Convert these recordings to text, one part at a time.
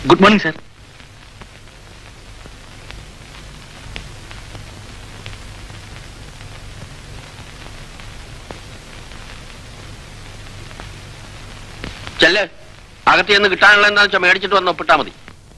Good morning sir ചെല്ല് അകത്ത് ചെന്ന് കിട്ടാനുള്ള എന്താണെന്ന് വെച്ചാൽ മേടിച്ചിട്ട് വന്ന് ഒപ്പിട്ടാ മതി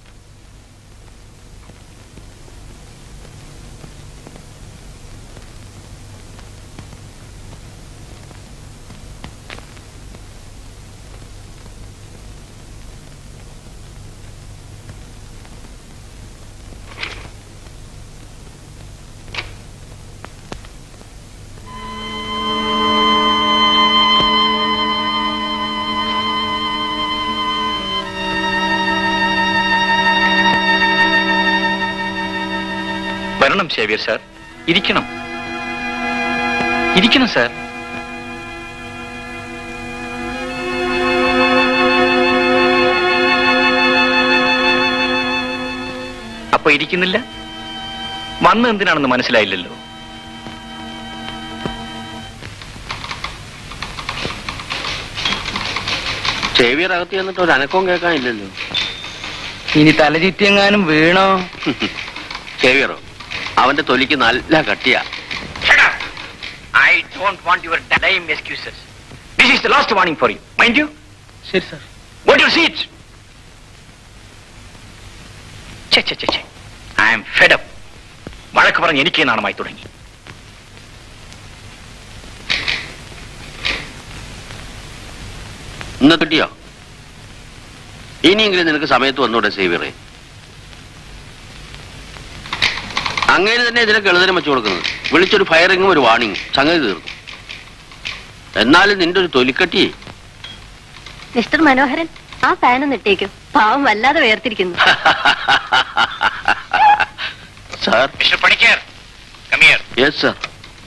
വരണം സേവ്യർ സാർ ഇരിക്കണം ഇരിക്കണം സാർ അപ്പൊ ഇരിക്കുന്നില്ല വന്ന് എന്തിനാണെന്ന് മനസ്സിലായില്ലല്ലോ സേവിയർ അകത്ത് ചെന്നിട്ട് ഒരു അനക്കവും കേൾക്കാനില്ലല്ലോ ഇനി തലചിറ്റിയെങ്ങാനും വീണോ സേവിയറോ അവന്റെ തൊലിക്ക് നല്ല കട്ടിയാ I don't want your time excuses this is the last warning for you mind you ശരി sir What you see it? ഛെ, ഛെ, ഛെ, ഛെ. I am fed up. വഴക്ക് പറഞ്ഞ് എനിക്ക് നാണമായി തുടങ്ങി ഇന്ന് കിട്ടിയോ ഇനിയെങ്കിലും നിനക്ക് സമയത്ത് വന്നൂടെ സേവിയറെ അങ്ങനെ തന്നെ ഇതിനൊക്കെ എളുതരം വെച്ചു കൊടുക്കുന്നത് വിളിച്ചൊരു ഫയറിങ്ങും ഒരു വാണിങ്ങും സംഗതി തീർന്നു എന്നാലും നിന്റെ ഒരു തൊലിക്കട്ടി മിസ്റ്റർ മനോഹരൻ ആ ഫാൻ ഒന്ന് ഇട്ടേക്കും പാവം വല്ലാതെ വേർതിരിക്കുന്നു sir mister Panicker come here yes sir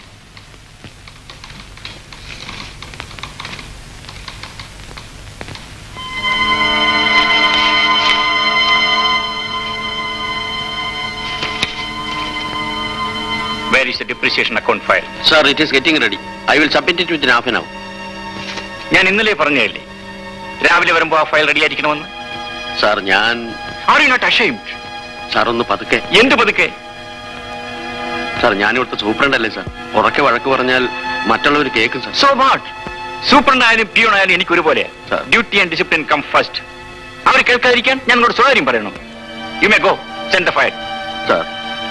where is the depreciation account file sir it is getting ready I will submit it with half an hour ഞാൻ ഇന്നലെ പറഞ്ഞതല്ലേ രാവിലെ വരുമ്പോ ആ ഫയൽ റെഡി ആയിരിക്കണമെന്ന് സാർ ഞാൻ are you not ashamed sir ഒന്ന് പതുക്കെ എന്ത് പതുക്കെ സാർ ഞാൻ ഇവിടുത്തെ സൂപ്രണ്ട് അല്ലേ സാർ ഉറക്കെ വഴക്ക് പറഞ്ഞാൽ മറ്റുള്ളവർ കേൾക്കും സാർ സോ വാട്ട് സൂപ്രണ്ടായാലും പിയൂൺ ആയാലും എനിക്ക് ഒരുപോലെ Sir. Duty and discipline come first അവർ കേൾക്കാതിരിക്കാൻ ഞാൻ നിങ്ങളോട് സ്വകാര്യം പറയണം you may go send the file sir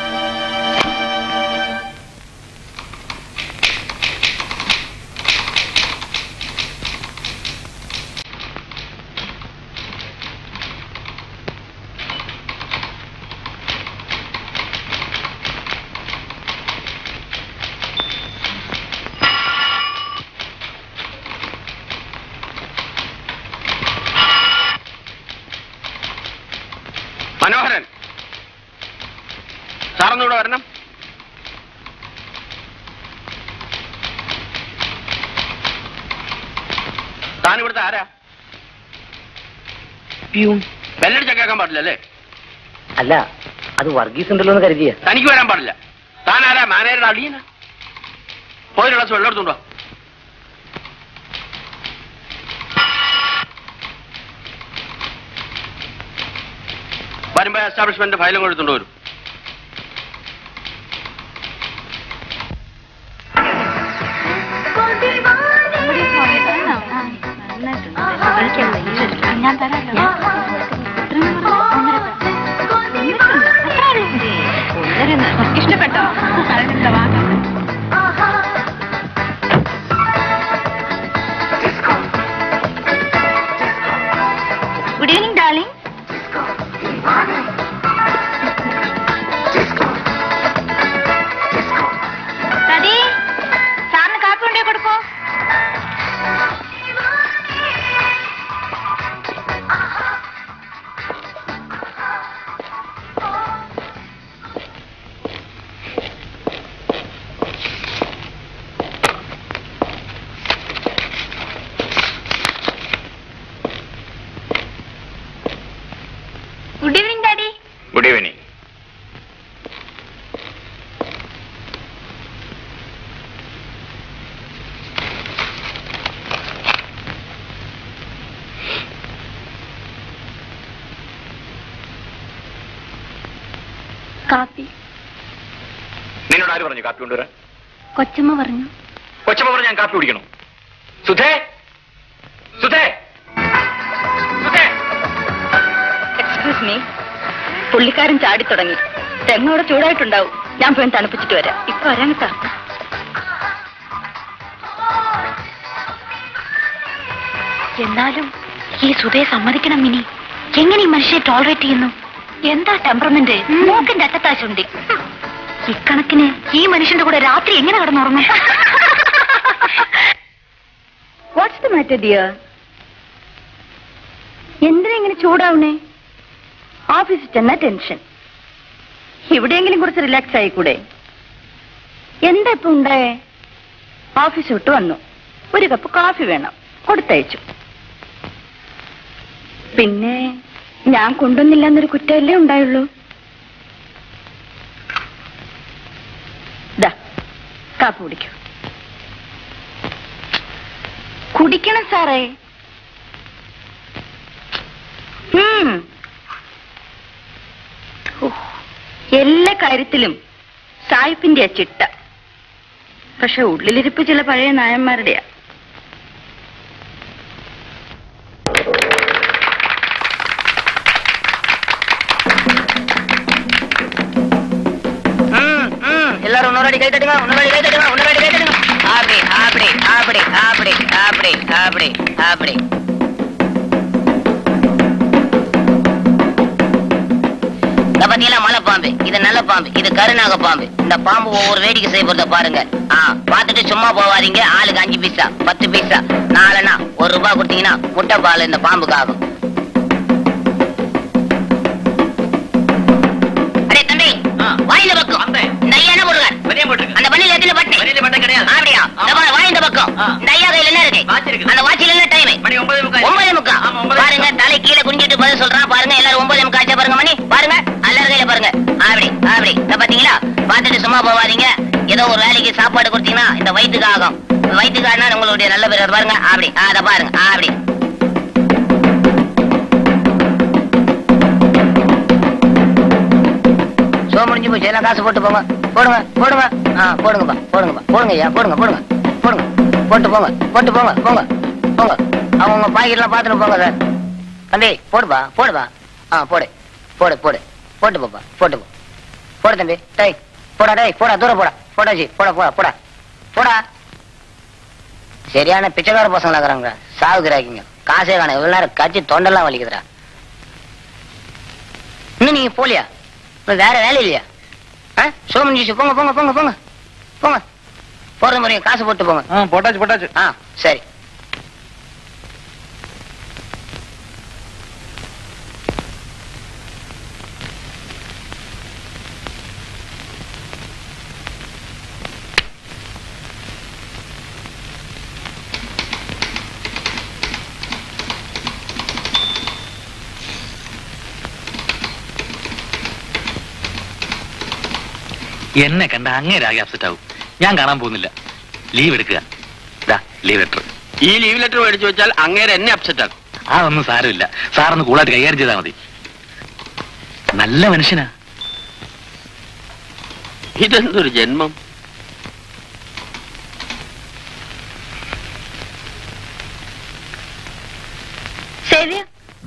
Manoharan സാറൊന്നിവിടെ വരണം താൻ ഇവിടുത്തെ ആരാ പ്യൂൺ ബെല്ലടിച്ച കേൾക്കാൻ പാടില്ല അല്ലേ അല്ല അത് വർഗീസ് ഉണ്ടല്ലോ എന്ന് കരുതിയ തനിക്ക് വരാൻ പാടില്ല താൻ ആരാ മാനേജറുടെ അളിയന പോയി ഗ്ലാസ് വെള്ളം എടുത്തുണ്ടോ വരുമ്പോ എസ്റ്റാബ്ലിഷ്മെന്റ് ഫയലും കൊടുത്തുണ്ടോ വരും ഇഷ്ടപ്പെട്ടോ ഗുഡ് ഈവനിങ് ഡാർലിംഗ് സതി സാറിന് കാപ്പി കൊണ്ടേ കൊടുക്കോ good evening daddy good evening കാപ്പി നിന്നോട് ആര് പറഞ്ഞു കാപ്പി കൊണ്ടുവരാൻ കൊച്ചമ്മ പറഞ്ഞു കൊച്ചമ്മ പറഞ്ഞു ഞാൻ കാപ്പി കുടിക്കണം സുധേ സുധേ സുധേ എക്സ്ക്യൂസ് മീ പുള്ളിക്കാരൻ ചാടി തുടങ്ങി തെങ്ങോടെ ചൂടായിട്ടുണ്ടാവും ഞാൻ പോയി തണുപ്പിച്ചിട്ട് വരാം ഇപ്പൊ വരാൻ കേട്ടാ എന്നാലും ഈ സുധയെ സമ്മതിക്കണം മിനി എങ്ങനെ ഈ മനുഷ്യനെ ടോളറേറ്റ് ചെയ്യുന്നു എന്താ ടെമ്പറമെന്റ് മൂക്കിന്റെ അറ്റത്താശുണ്ടി ഇക്കണക്കിന് ഈ മനുഷ്യന്റെ കൂടെ രാത്രി എങ്ങനെ കിടന്നുറങ്ങും വാട്ട്സ് ദ മാറ്റർ ഡിയർ എന്തിനാ ഇങ്ങനെ ചൂടാവണേ ഓഫീസിൽ ചെന്ന ടെൻഷൻ ഇവിടെയെങ്കിലും കുറച്ച് റിലാക്സ് ആയിക്കൂടെ എന്താ ഇപ്പൊ ഉണ്ടായേ ഓഫീസ് വിട്ട് വന്നു ഒരു കപ്പ് കാഫി വേണം കൊടുത്തയച്ചു പിന്നെ ഞാൻ കൊണ്ടുവന്നില്ല എന്നൊരു കുറ്റമല്ലേ ഉണ്ടായുള്ളൂ ദാ കാപ്പി കുടിക്കൂ കുടിക്കണം സാറേ ഉം. ഉഹ്. എല്ലാ കാര്യത്തിലും സായിപ്പിന്റെ ചിട്ട പക്ഷെ ഉള്ളിലിരിപ്പ് ചില പഴയ നായന്മാരുടെയാ எல்லாரும் இன்னொரு கை தட்டுங்க இன்னொரு கை தட்டுங்க இன்னொரு கை தட்டுங்க அப்படி அப்படி அப்படி அப்படி அப்படி அப்படி அப்படி இந்த பாத்தீங்களா மலை பாம்பு இது நல்ல பாம்பு இது கருநாக பாம்பு இந்த பாம்பு ஒவ்வொரு வேடிக்கை செய்ய போறத பாருங்க ஆ பார்த்துட்டு சும்மா போவாதீங்க ஆளுக்கு அஞ்சு பைசா பத்து பைசா நாலனா ஒரு ரூபாய் கொடுத்தீங்கன்னா முட்டை பால் இந்த பாம்புக்கு ஆகும் அடே தம்பி வாயில பக்கம் இந்த ஐயா என்ன போடுறார் அந்த பண்ணில எத்தனை பட்டை அப்படியா இந்த பாரு, வாய் இந்த பக்கம் இந்த ஐயா கையில என்ன இருக்கு அந்த வாட்சில என்ன டைம் ஒன்பதே முக்கா பாருங்க தலை கீழே குனிஞ்சிட்டு பதில் சொல்றான் பாருங்க எல்லாரும் ஒன்பதே முக்கா ஆச்சா பாருங்க மணி பாருங்க எல்லாரும் கையில பாருங்க அப்படி அப்படி இந்த பாத்தீங்களா பார்த்துட்டு சும்மா போவாதீங்க ஏதோ ஒரு வேலைக்கு சாப்பாடு கொடுத்தீங்கன்னா இந்த வயிற்றுக்கு ஆகும் வயிற்றுக்கு ஆனா உங்களுடைய நல்ல பேர் பாருங்க அப்படி அத பாருங்க அப்படி ஷோ முடிஞ்சு போச்சு எல்லாம் காசு போட்டு போங்க போடுங்க போடுங்க ஆ போடுங்கப்பா போடுங்கப்பா போடுங்க ஐயா போடுங்க போடுங்க போடுங்க போட்டு போங்க போட்டு போங்க போங்க போங்க அவங்க பாக்கெட்லாம் பார்த்துட்டு போங்க சார் தம்பி போடுப்பா போடுப்பா ஆ போடு போடு போடு போட்டு போப்பா போட்டு போ போடு தம்பி டேய் போடா டேய் போடா தூரம் போடா போடா ஜி போடா போடா போடா போடா சரியான பிச்சைக்கார பசங்களா இருக்கிறாங்க சாவுக்கிறாக்கிங்க காசே காணும் இவ்வளவு நேரம் கட்சி தொண்டெல்லாம் வலிக்குதுடா இன்னும் நீங்க போலியா உங்களுக்கு வேற வேலை இல்லையா ஆ ஷோ முடிஞ்சிச்சு போங்க போங்க போங்க போங்க போங்க போறது முறையும் காசு போட்டு போங்க போட்டாச்சு போட்டாச்சு ஆ சரி എന്നെ കണ്ട അങ്ങേരാകെ അപ്സെറ്റ് ആവും ഞാൻ കാണാൻ പോകുന്നില്ല ലീവ് എടുക്കുക ദാ ലീവ് ലെറ്റർ ഈ ലീവ് ലെറ്റർ മേടിച്ചു വെച്ചാൽ അങ്ങേരെ എന്നെ അപ്സെറ്റ് ആക്കും ആ ഒന്നും സാരമില്ല സാറൊന്ന് കൂളായിട്ട് കൈകാര്യം ചെയ്താൽ മതി നല്ല മനുഷ്യനാ ഇതെന്തൊരു ജന്മം ശരി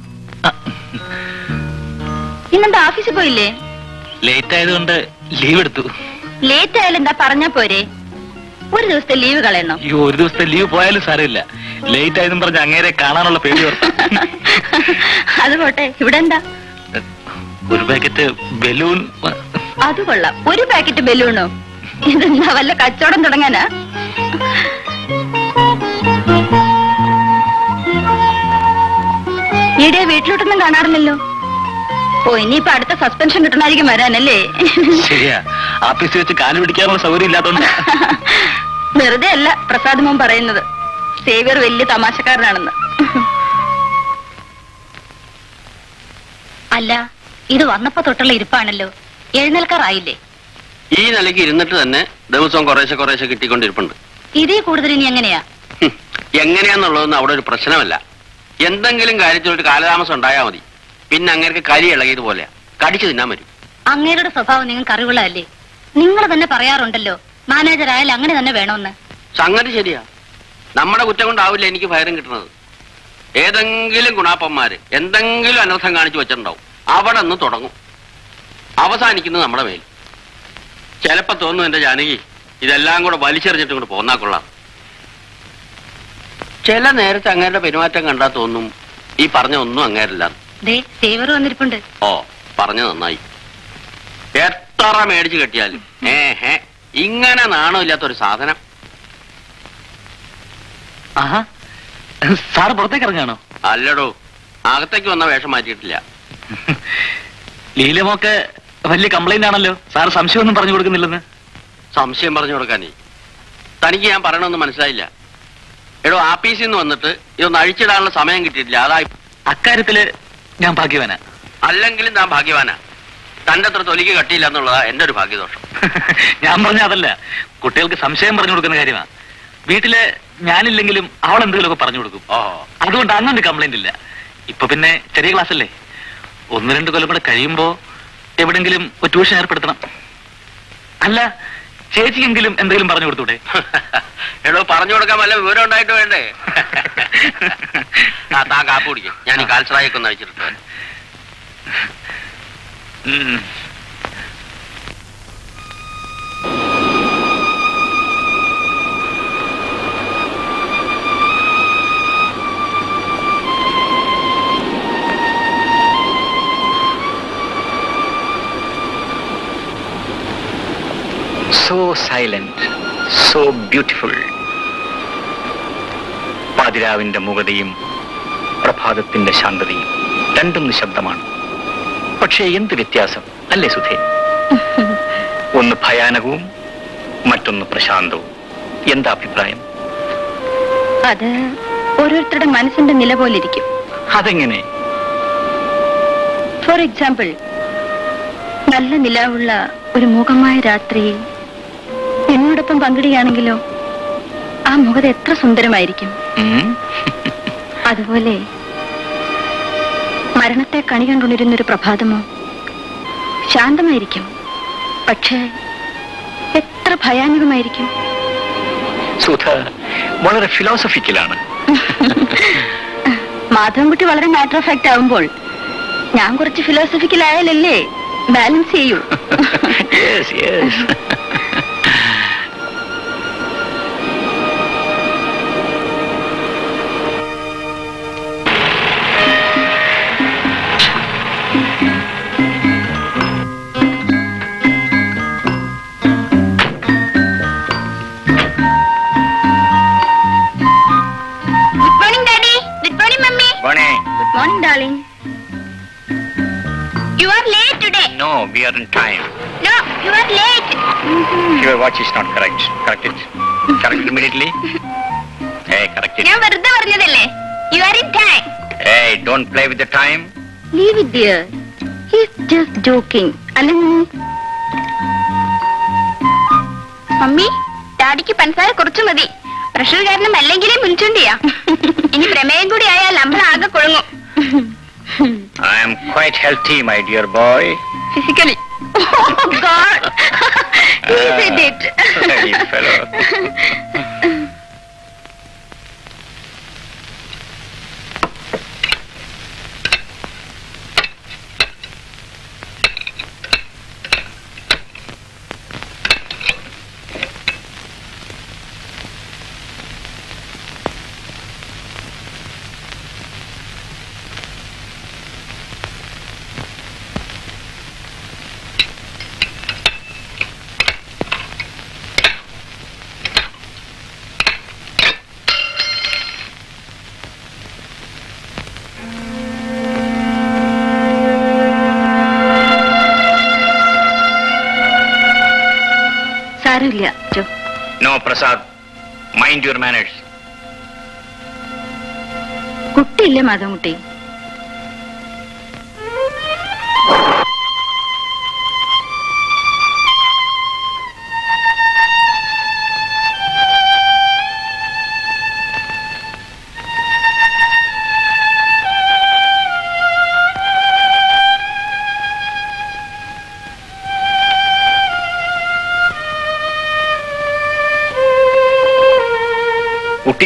ഇന്നെന്താ ഓഫീസിൽ പോയില്ലേ ലേറ്റ് ആയതുകൊണ്ട് ലീവ് എടുത്തു ലേറ്റ് ആയാലും എന്താ പറഞ്ഞാ പോരെ ഒരു ദിവസത്തെ ലീവ് കളയണോ ഈ ഒരു ദിവസത്തെ ലീവ് പോയാലും സാരമില്ല ലേറ്റ് ആയതും പറഞ്ഞ് അങ്ങേരെ കാണാനുള്ള പേടി ഓർത്താ അത് പോട്ടെ ഇവിടെ എന്താ ഒരു പാക്കറ്റ് ബലൂൺ അത് കൊള്ളാം ഒരു പാക്കറ്റ് ബലൂണോ ഇതെന്താ വല്ല കച്ചവടം തുടങ്ങാനാ ഈടെ വീട്ടിലോട്ടൊന്നും കാണാറില്ലല്ലോ ഓ ഇനിയിപ്പൊ അടുത്ത സസ്പെൻഷൻ കിട്ടണമായിരിക്കും വരാനല്ലേ ശരിയാ ആഫീസിൽ വെച്ച് കാല് പിടിക്കാനുള്ള സൗകര്യം ഇല്ലാത്തോണ്ട് വെറുതെ അല്ല പ്രസാദ് മോൻ പറയുന്നത് സേവിയർ വലിയ തമാശക്കാരനാണെന്ന് അല്ല ഇത് വന്നപ്പോ തൊട്ടുള്ള ഇരിപ്പാണല്ലോ എഴുന്നേൽക്കാറായില്ലേ ഈ നിലയ്ക്ക് ഇരുന്നിട്ട് തന്നെ ദിവസവും കുറേശ്ശെ കുറേശ്ശെ കിട്ടിക്കൊണ്ടിരിപ്പുണ്ട് ഇതേ കൂടുതൽ ഇനി എങ്ങനെയാ ഹും, എങ്ങനെയാന്നുള്ളതൊന്നും അവിടെ ഒരു പ്രശ്നമല്ല എന്തെങ്കിലും കാര്യത്തിലൊരു കാലതാമസം ഉണ്ടായാൽ മതി പിന്നെ അങ്ങേർക്ക് കരി ഇളകിയതുപോലെ കടിച്ചു തിന്നാൻ വരും അങ്ങേരുടെ സ്വഭാവം നിങ്ങൾക്ക് അറിവുള്ളതല്ലേ നിങ്ങൾ തന്നെ പറയാറുണ്ടല്ലോ മാനേജർ ആയാലും അങ്ങനെ തന്നെ വേണമെന്ന് സംഗതി ശരിയാ നമ്മുടെ കുറ്റം കൊണ്ടാവില്ല എനിക്ക് ഫയറും കിട്ടുന്നത് ഏതെങ്കിലും ഗുണാപ്പന്മാര് എന്തെങ്കിലും അനർത്ഥം കാണിച്ചു വെച്ചിട്ടുണ്ടാവും അവിടെ നിന്ന് തുടങ്ങും അവസാനിക്കുന്നത് നമ്മുടെ മേൽ ചിലപ്പോ തോന്നും എന്റെ ജാനകി ഇതെല്ലാം കൂടെ വലിച്ചെറിഞ്ഞിട്ട് ഇങ്ങോട്ട് പോന്നാ കൊള്ളാം ചില നേരത്തെ അങ്ങേരുടെ പെരുമാറ്റം കണ്ടാ തോന്നും ഈ പറഞ്ഞ ഒന്നും അങ്ങേരില്ല ദേ സേവർ വന്നിരിപ്പുണ്ട് ഓ പറഞ്ഞു നന്നായി എത്ര മേടിച്ചു കെട്ടിയാലും ഏഹേ ഇങ്ങനെ നാണമില്ലാത്തൊരു സാധനം ആഹാ സാറ് പുറത്തേക്ക് ഇറങ്ങാണോ അല്ലടോ അകത്തേക്ക് വന്ന വേഷം മാറ്റിയിട്ടില്ല ലീലമൊക്കെ വലിയ കംപ്ലൈന്റ് ആണല്ലോ സാർ സംശയമൊന്നും പറഞ്ഞു കൊടുക്കുന്നില്ലെന്ന് സംശയം പറഞ്ഞു കൊടുക്കാനേ തനിക്ക് ഞാൻ പറയണമെന്ന് മനസ്സിലായില്ല എടോ ആപ്പീസിൽ നിന്ന് വന്നിട്ട് ഇതൊന്ന് അഴിച്ചിടാനുള്ള സമയം കിട്ടിയിട്ടില്ല അതായി അക്കാര്യത്തില് ഞാൻ ഭാഗ്യവാനാ അല്ലെങ്കിലും താൻ ഭാഗ്യവാനാ തന്റെ അത്ര തൊലിക്ക് കട്ടിയില്ല എന്നുള്ളതാ എന്റെ ഒരു ഭാഗ്യദോഷം ഞാൻ പറഞ്ഞ അതല്ല കുട്ടികൾക്ക് സംശയം പറഞ്ഞു കൊടുക്കുന്ന കാര്യമാ വീട്ടില് ഞാനില്ലെങ്കിലും അവൾ എന്തെങ്കിലുമൊക്കെ പറഞ്ഞു കൊടുക്കും ഓ അതുകൊണ്ട് അങ്ങനെ കംപ്ലൈന്റ് ഇല്ല ഇപ്പൊ പിന്നെ ചെറിയ ക്ലാസ് അല്ലേ ഒന്ന് രണ്ട് കൊല്ലം കൂടെ കഴിയുമ്പോ എവിടെങ്കിലും ഒരു ട്യൂഷൻ ഏർപ്പെടുത്തണം അല്ല ചേച്ചിക്കെങ്കിലും എന്തെങ്കിലും പറഞ്ഞു കൊടുത്തൂടെ എടോ പറഞ്ഞു കൊടുക്കാൻ വല്ല വിവരം ഉണ്ടായിട്ട് വേണ്ടേ ആ താൻ കാപ്പ് കുടിക്കും ഞാൻ ഈ കാൽസറായൊക്കെ ഒന്ന് അഴിച്ചിട്ട് വരാം. ഉം. സോ സൈലന്റ് സോ ബ്യൂട്ടിഫുൾ പാതിരാവിന്റെ മുഖതയും പ്രഭാതത്തിന്റെ ശാന്തതയും രണ്ടും നിശബ്ദമാണ് പക്ഷേ എന്ത് വ്യത്യാസം അല്ലേ സുധേ ഒന്ന് ഭയാനകവും മറ്റൊന്ന് പ്രശാന്തവും എന്താ അഭിപ്രായം അത് ഓരോരുത്തരുടെ മനസ്സിന്റെ നില പോലിരിക്കും അതെങ്ങനെ ഫോർ എക്സാമ്പിൾ നല്ല നിലാവുള്ള ഒരു മൂകമായ രാത്രിയിൽ എന്നോടൊപ്പം പങ്കിടുകയാണെങ്കിലോ ആ മുഖത എത്ര സുന്ദരമായിരിക്കും ഉം? അതുപോലെ മരണത്തെ കണി കണ്ടുകൊണ്ടിരുന്നൊരു പ്രഭാതമോ ശാന്തമായിരിക്കും പക്ഷേ എത്ര ഭയാനകമായിരിക്കും സുധ വളരെ ഫിലോസഫിക്കലാണ് മാധവൻകുട്ടി വളരെ മാറ്റർ ഓഫ് ഫാക്ട് ആവുമ്പോൾ ഞാൻ കുറച്ച് ഫിലോസഫിക്കൽ ആയാലല്ലേ ബാലൻസ് ചെയ്യൂ yes yes good morning daddy good morning mummy Bonnie, good morning darling you are late today no, we are in time. No you are late Your watch is not correct. Correct it. Correct it immediately. Hey, correct it. ഞാൻ വെറുതെ പറഞ്ഞതല്ലേ you are in time Hey, don't play with the time. Leave it dear he's just joking അല്ലെങ്കിൽ mummy ഡാഡിക്ക് പഞ്ചസാര കുറച്ചു മതി pressure കാരണം അല്ലെങ്കിലേ മുൻചുണ്ടിയാ ഇനി പ്രമേയം കൂടി ആയാൽ നമ്മൾ ആകെ കുഴങ്ങും I am quite healthy, my dear boy. Physically Hey, fellow. സാരമില്ല ജോ No, Prasad. Mind your manners. കുട്ടിയില്ലേ Madhavankutty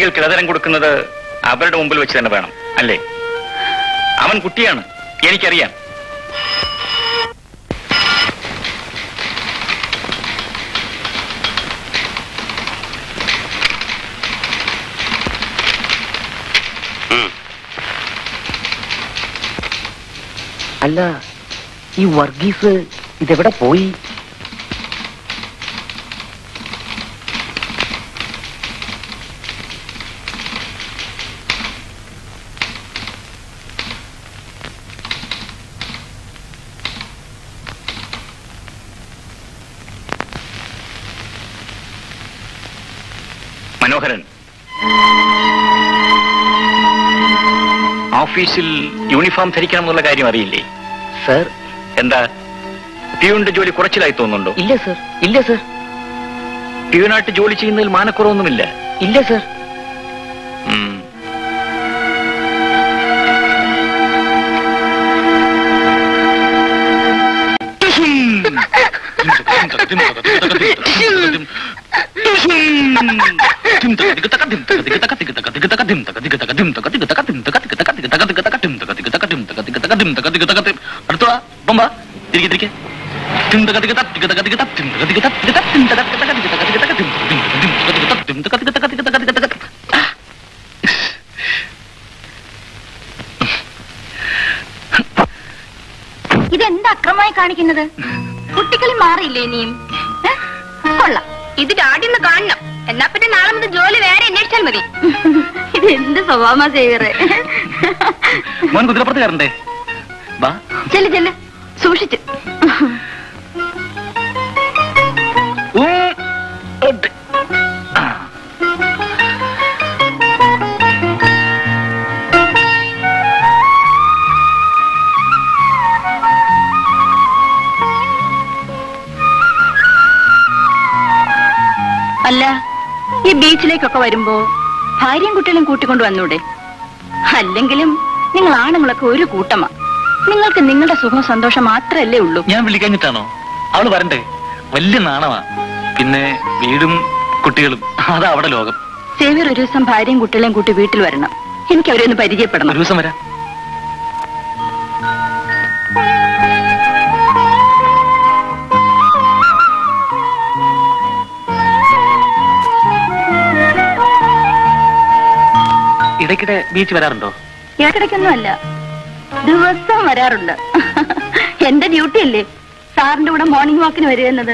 കുട്ടികൾക്ക് ഇടതരം കൊടുക്കുന്നത് അവരുടെ മുമ്പിൽ വെച്ച് തന്നെ വേണം അല്ലേ അവൻ കുട്ടിയാണ് എനിക്കറിയാം ഉം. അല്ല ഈ വർഗീസ് ഇതെവിടെ പോയി മനോഹരൻ ഓഫീസിൽ യൂണിഫോം ധരിക്കണം എന്നുള്ള കാര്യം അറിയില്ലേ സർ എന്താ പ്യൂണിന്റെ ജോലി കുറച്ചിലായി തോന്നുന്നുണ്ടോ ഇല്ല സർ ഇല്ല സർ പ്യൂണായിട്ട് ജോലി ചെയ്യുന്നതിൽ മാനക്കുറവൊന്നുമില്ല ഇല്ല സർ ഉം. അടുത്ത ബൊമ്പ തിരികെ തിരികെ ഇതെന്ത് അക്രമമായി കാണിക്കുന്നത് കുട്ടികളി മാറിയില്ലേ ഇനിയും ഏ? കൊള്ളാം ഇത് ഡാഡിന്ന് കാണണം എന്നാ പിന്നെ നാളെ മുതൽ ജോലി വേറെ അന്വേഷിച്ചാൽ മതി ഇത് എന്ത് സ്വഭാവമാ സേവിയറെ മോൻ കുതിരപ്പുറത്ത് കയറണ്ടേ ബാ ചെല്ല് ചെല്ല് സൂക്ഷിച്ച് ഉം. ഒട്ട്. ആ. അല്ല ഈ ബീച്ചിലേക്കൊക്കെ വരുമ്പോ ഭാര്യയും കുട്ടികളും കൂട്ടിക്കൊണ്ട് വന്നൂടെ അല്ലെങ്കിലും നിങ്ങൾ ആണുങ്ങളൊക്കെ ഒരു കൂട്ടമാ നിങ്ങൾക്ക് നിങ്ങളുടെ സുഖം സന്തോഷം മാത്രമല്ലേ ഉള്ളൂ ഞാൻ വിളിക്കഞ്ഞിട്ടാണോ അവള് വരണ്ടേ വലിയ നാണമാ പിന്നെ വീടും കുട്ടികളും അതാ അവിടെ ലോകം സേവിയർ ഒരു ദിവസം ഭാര്യയും കുട്ടികളെയും കൂട്ടി വീട്ടിൽ വരണം എനിക്ക് അവരെ ഒന്ന് പരിചയപ്പെടണം ഒരു ദിവസം വരാം ഇടയ്ക്കിടെ ബീച്ച് വരാറുണ്ടോ ഇടയ്ക്കിടയ്ക്കൊന്നുമല്ല ദിവസം വരാറുണ്ട് എന്റെ ഡ്യൂട്ടി അല്ലേ സാറിന്റെ കൂടെ മോർണിംഗ് വാക്കിന് വരുന്നത്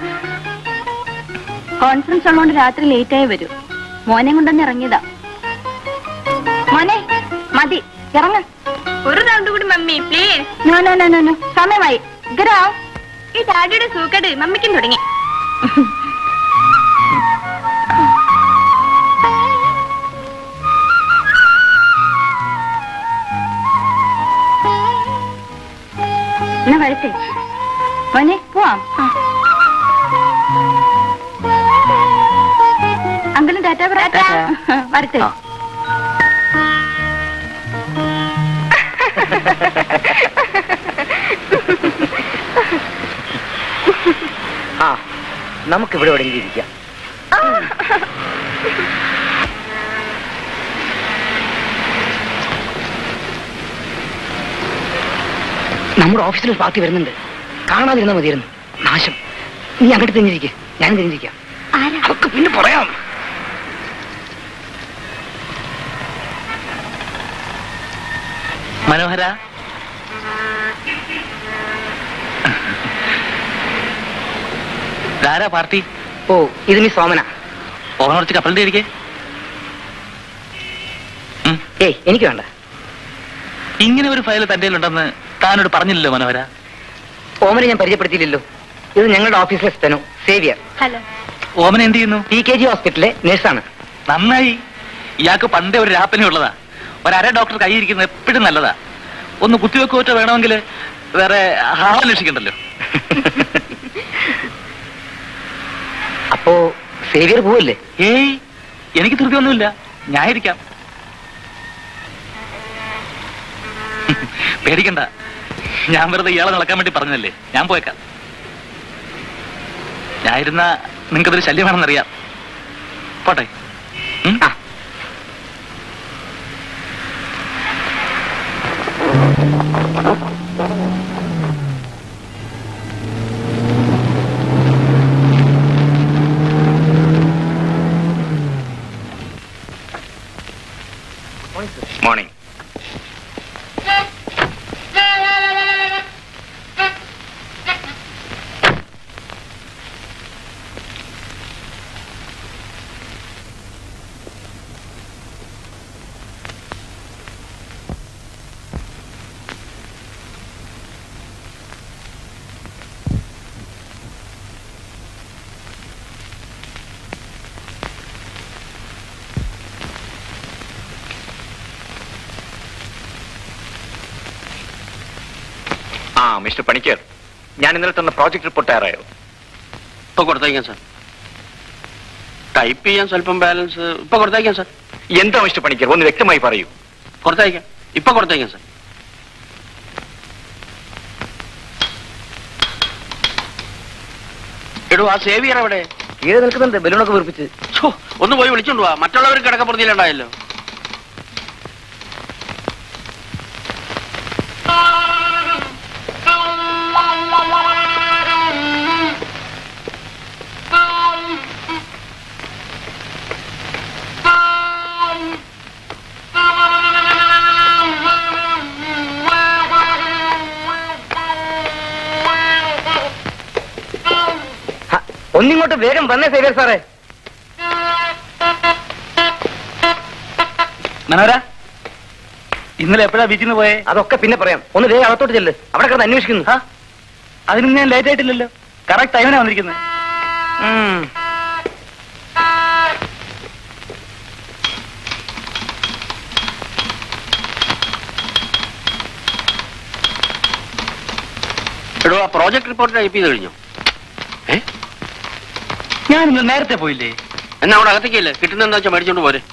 കോൺഫറൻസ് ഉള്ളതുകൊണ്ട് രാത്രി ലേറ്റ് ആയി വരും മോനെ കൊണ്ടൊന്ന് ഇറങ്ങിയതാ മോനെ മതി ഇറങ്ങ ഒരു റൗണ്ട് കൂടി mummy please no no no no no സമയമായി ഗരാ ഈ ഡാഡിയുടെ സൂക്കേട് മമ്മിക്കും തുടങ്ങി എന്നാ വരട്ടെ മോനെ പോവാം അങ്കിളും ടാറ്റ പറ വരട്ടെ ആ. ആ നമുക്കിവിടെ എവിടെയെങ്കിലും ഇരിക്കാം നമ്മുടെ ഓഫീസിൽ ഒരു പാർട്ടി വരുന്നുണ്ട് കാണാതിരുന്നാ മതിയായിരുന്നു നാശം നീ അങ്ങോട്ട് തിരിഞ്ഞിരിക്കെ ഞാൻ തിരിഞ്ഞിരിക്കാം അതൊക്കെ പിന്നെ പറയാം മനോഹര ആരാ പാർട്ടി ഓ ഇത് മിസ് സോമന ഓർമ്മ കുറച്ച് കപ്പലിന്റെ ഇരിക്കേ ഏയ് എനിക്ക് വേണ്ട ഇങ്ങനെ ഒരു ഫയൽ തന്റെ ഉണ്ടെന്ന് താനോട് പറഞ്ഞില്ലല്ലോ മനോഹര ഓമനെ ഞാൻ പരിചയപ്പെടുത്തിയില്ലല്ലോ ഇത് ഞങ്ങളുടെ ഓഫീസിലെ സ്റ്റെനോ സേവിയർ ഹലോ ഓമന എന്ത് ചെയ്യുന്നു പി കെ ജി ഹോസ്പിറ്റലിലെ നഴ്സാണ് നന്നായി ഇയാൾക്ക് പണ്ടേ ഒരു രാപ്പനി ഉള്ളതാ ഒരര ഡോക്ടർ കൈയിരിക്കുന്നത് എപ്പോഴും നല്ലതാ ഒന്ന് കുത്തിവെക്കുവറ്റോ വേണമെങ്കിൽ വേറെ ഹാളന്വേഷിക്കണ്ടല്ലോ അപ്പോ സേവിയർ പോവല്ലേ ഏയ് എനിക്ക് ധൃതിയൊന്നുമില്ല ഞാൻ ഇരിക്കാം പേടിക്കണ്ട ഞാൻ വെറുതെ ഇയാളെ നടക്കാൻ വേണ്ടി പറഞ്ഞതല്ലേ ഞാൻ പോയേക്കാം ഞാൻ ഇരുന്ന നിങ്ങൾക്കതൊരു ശല്യമാണെന്നറിയാം പോട്ടെ ഉം? ആ മോർണിംഗ് ആ മിസ്റ്റർ പണിക്കർ ഞാൻ ഇന്നലെ തന്ന പ്രോജക്ട് റിപ്പോർട്ട് തയ്യാറായോ ഇപ്പൊ കൊടുത്തേക്കാം സാർ ടൈപ്പ് ചെയ്യാൻ സ്വല്പം ബാലൻസ് ഇപ്പൊ കൊടുത്തേക്കാം സാർ എന്താ മിസ്റ്റർ പണിക്കർ ഒന്ന് വ്യക്തമായി പറയൂ കൊടുത്തേക്കാം ഇപ്പൊ കൊടുത്തേക്കാം സാർ എടോ ആ സേവിയർ എവിടെ കീഴെ നിൽക്കുന്നുണ്ട് ബലൂണൊക്കെ വീർപ്പിച്ച് ഛോ, ഒന്ന് പോയി വിളിച്ചോണ്ട് പോവാ മറ്റുള്ളവർ കിടക്കപ്പുറത്തിലുണ്ടായല്ലോ ഹ, ഒന്നിങ്ങോട്ട് വേഗം വന്നേ സേവിയർ സാറേ മനോര ഇന്നലെ എപ്പോഴാ ബീച്ചിൽ നിന്ന് പോയേ അതൊക്കെ പിന്നെ പറയാം ഒന്ന് വേഗം അകത്തോട്ട് ചെല്ല് അവിടെ കിടന്ന് അന്വേഷിക്കുന്നു ആ അതിന് ഞാൻ ലേറ്റ് ആയിട്ടില്ലല്ലോ കറക്റ്റ് ടൈമിനാ വന്നിരിക്കുന്നത് ഉം. എടോ ആ പ്രോജക്ട് റിപ്പോർട്ട് ടൈപ്പ് ചെയ്ത് കഴിഞ്ഞോ ഏ ഞാൻ ഇന്ന് നേരത്തെ പോയില്ലേ എന്നാ അവിടെ അകത്തേക്കല്ലേ കിട്ടുന്ന എന്താ വെച്ചാൽ മേടിച്ചോണ്ട് പോരെ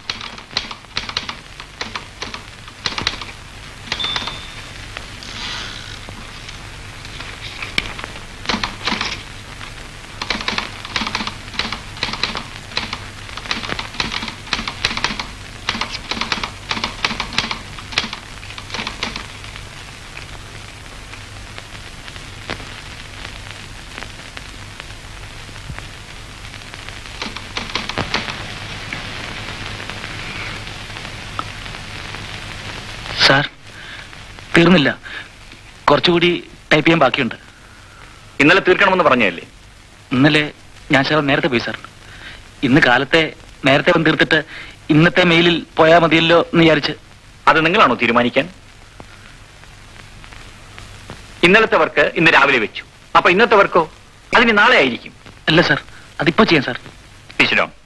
സാർ തീർന്നില്ല കുറച്ചുകൂടി ടൈപ്പ് ചെയ്യാൻ ബാക്കിയുണ്ട് ഇന്നലെ തീർക്കണമെന്ന് പറഞ്ഞതല്ലേ ഇന്നലെ ഞാൻ സാർ നേരത്തെ പോയി സാർ ഇന്ന് കാലത്തെ നേരത്തെ വന്ന് തീർത്തിട്ട് ഇന്നത്തെ മെയിലിൽ പോയാൽ മതിയല്ലോ എന്ന് വിചാരിച്ച് അത് നിങ്ങളാണോ തീരുമാനിക്കാൻ ഇന്നലത്തെ വർക്ക് ഇന്ന് രാവിലെ വെച്ചു അപ്പൊ ഇന്നത്തെ വർക്കോ അതിന് നാളെ ആയിരിക്കും അല്ല സാർ അതിപ്പോ ചെയ്യാം sir Sit down.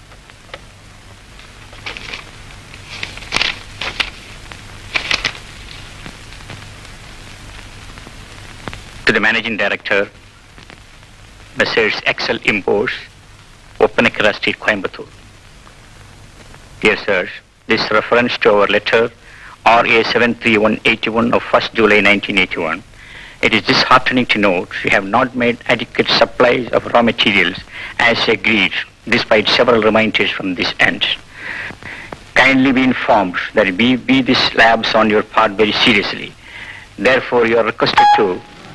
To the Managing Director, Messrs. Excel Imports, Opanakara Street, Coimbatore. Dear sirs, this reference to our letter RA 73181 of 1st July 1981. It is disheartening to note we have not made adequate supplies of raw materials as agreed, despite several reminders from this end. Kindly be informed that we be these slabs on your part very seriously. Therefore, you are requested to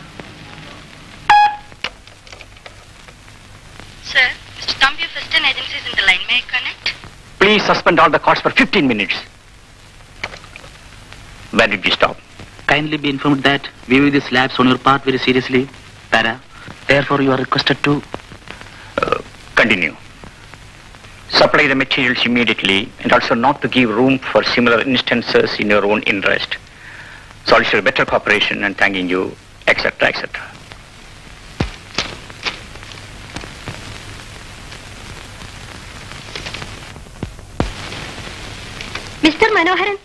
Sir, Mr. Thumbview Western Agency is in the line. May I connect? please suspend all the calls for 15 minutes. Where did we stop? Kindly be informed that we view the slabs on your part very seriously. Para. Therefore, you are requested to. Uh, continue. Supply the materials immediately and also not to give room for similar instances in your own interest. Solicit better cooperation and thanking you, etc., etc. Mister Manoharan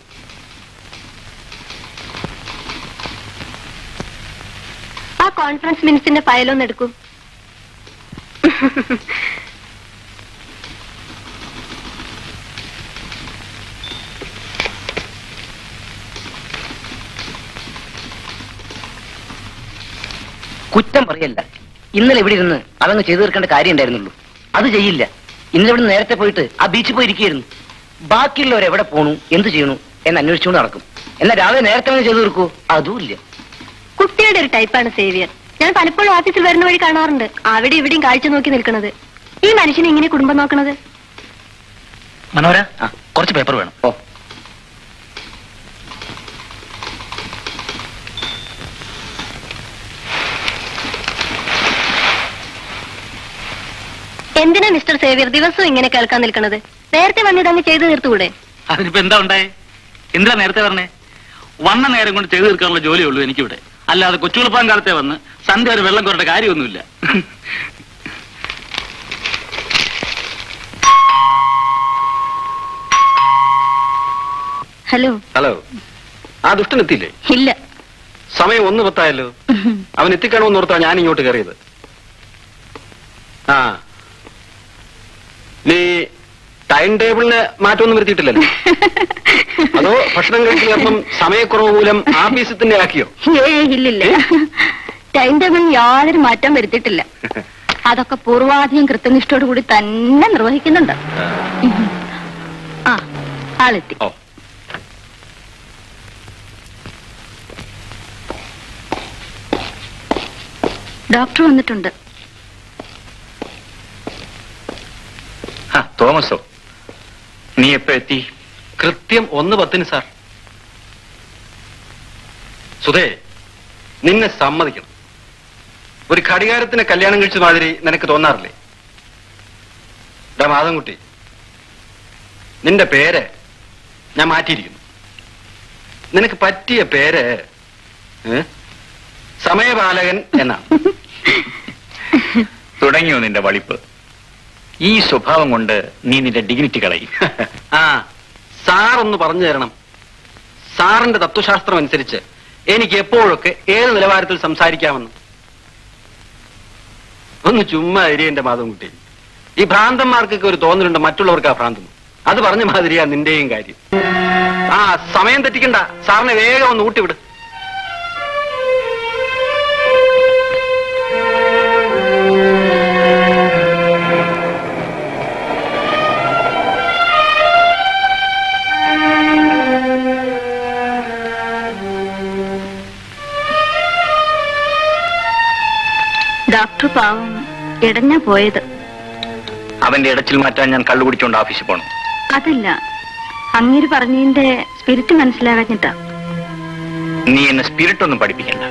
ആ conference മിനിറ്റ്സിന്റെ ഫയലൊന്ന് എടുക്കൂ കുറ്റം പറയല്ല ഇന്നലെ ഇവിടെ ഇരുന്ന് അതങ്ങ് ചെയ്തു തീർക്കേണ്ട കാര്യം ഉണ്ടായിരുന്നുള്ളൂ അത് ചെയ്യില്ല ഇന്നലെ ഇവിടെ നേരത്തെ പോയിട്ട് ആ ബീച്ചിൽ പോയി ഇരിക്കുകയായിരുന്നു ബാക്കിയുള്ളവർ എവിടെ പോണു എന്ത് ചെയ്യണു എന്ന് അന്വേഷിച്ചുകൊണ്ട് നടക്കും എന്നാ രാവിലെ നേരത്തെ വന്ന് ചെയ്തു തീർക്കൂ അതുമില്ല കുട്ടിയുടെ ഒരു ടൈപ്പാണ് സേവിയർ ഞാൻ പലപ്പോഴും ഓഫീസിൽ വരുന്ന വഴി കാണാറുണ്ട് അവിടെ ഇവിടെയും കാഴ്ച നോക്കി നിൽക്കുന്നത് ഈ മനുഷ്യനെ എങ്ങനെ കുടുംബം നോക്കണത് മനോഹര കുറച്ച് പേപ്പർ വേണം ഓ എന്തിനാ മിസ്റ്റർ സേവിയർ ദിവസവും ഇങ്ങനെ കേൾക്കാൻ നിൽക്കുന്നത് നേരത്തെ വന്നിട്ട് അങ്ങ് ചെയ്തു തീർത്തുകൂടെ അതിനിപ്പോ എന്താ ഉണ്ടായേ എന്തിനാ നേരത്തെ പറഞ്ഞേ വന്ന നേരം കൊണ്ട് ചെയ്തു തീർക്കാനുള്ള ജോലിയേ ഉള്ളൂ എനിക്കിവിടെ അല്ലാതെ കൊച്ചുകുളപ്പാൻ കാലത്തെ വന്ന് സന്ധ്യ ഒരു വെള്ളം കുറേണ്ട കാര്യമൊന്നുമില്ല ഹലോ ഹലോ ആ ദുഷ്ടൻ എത്തിയില്ലേ ഇല്ല സമയം ഒന്ന് പത്തായല്ലോ അവൻ എത്തിക്കണമെന്ന് ഓർത്താ ഞാൻ ഇങ്ങോട്ട് കയറിയത് ആ നീ ടൈം ടേബിളിന് മാറ്റമൊന്നും വരുത്തിയിട്ടില്ലല്ലോ അതോ ഭക്ഷണം കഴിച്ചു കാരണം സമയക്കുറവ് മൂലം ആഫീസിൽ തന്നെ ആക്കിയോ ഏ ഇല്ലില്ല ടൈം ടേബിൾ യാതൊരു മാറ്റം വരുത്തിയിട്ടില്ല അതൊക്കെ പൂർവാധികം കൃത്യനിഷ്ഠയോട് കൂടി തന്നെ നിർവഹിക്കുന്നുണ്ട് ആ ആളെത്തി ഓ ഡോക്ടർ വന്നിട്ടുണ്ട് ആ തോമസോ നീ എപ്പോ എത്തി കൃത്യം ഒന്ന് പത്തിന് സാർ സുധേ നിന്നെ സമ്മതിക്കണം ഒരു ഘടികാരത്തിന് കല്യാണം കഴിച്ച മാതിരി നിനക്ക് തോന്നാറില്ലേ ഡാ മാധവൻകുട്ടി നിന്റെ പേര് ഞാൻ മാറ്റിയിരിക്കുന്നു നിനക്ക് പറ്റിയ പേര് ഏ? സമയപാലകൻ എന്നാണ് തുടങ്ങിയോ നിന്റെ വളിപ്പ് ഈ സ്വഭാവം കൊണ്ട് നീ നിന്റെ ഡിഗ്നിറ്റി കളയും ആ സാർ ഒന്ന് പറഞ്ഞു തരണം സാറിന്റെ തത്വശാസ്ത്രം അനുസരിച്ച് എനിക്ക് എപ്പോഴൊക്കെ ഏത് നിലവാരത്തിൽ സംസാരിക്കാമെന്ന് ഒന്ന് ചുമ്മാ ഇരി എന്റെ മാധവൻകുട്ടി ഈ ഭ്രാന്തന്മാർക്കൊക്കെ ഒരു തോന്നലുണ്ട് മറ്റുള്ളവർക്ക് ആ ഭ്രാന്തം അത് പറഞ്ഞ മാതിരിയാ നിന്റെയും കാര്യം ആ സമയം തെറ്റിക്കണ്ട സാറിനെ വേഗം ഒന്ന് ഊട്ടിവിട് ഡോക്ടർ പാവം ഇടഞ്ഞാ പോയത് അവന്റെ ഇടച്ചിൽ മാറ്റാൻ ഞാൻ കള്ളു കുടിച്ചോണ്ട് ഓഫീസിൽ പോണം അതല്ല അങ്ങേര് പറഞ്ഞതിന്റെ സ്പിരിറ്റ് മനസ്സിലാകാഞ്ഞിട്ടാ നീ എന്നെ സ്പിരിറ്റ് ഒന്നും പഠിപ്പിക്കണ്ട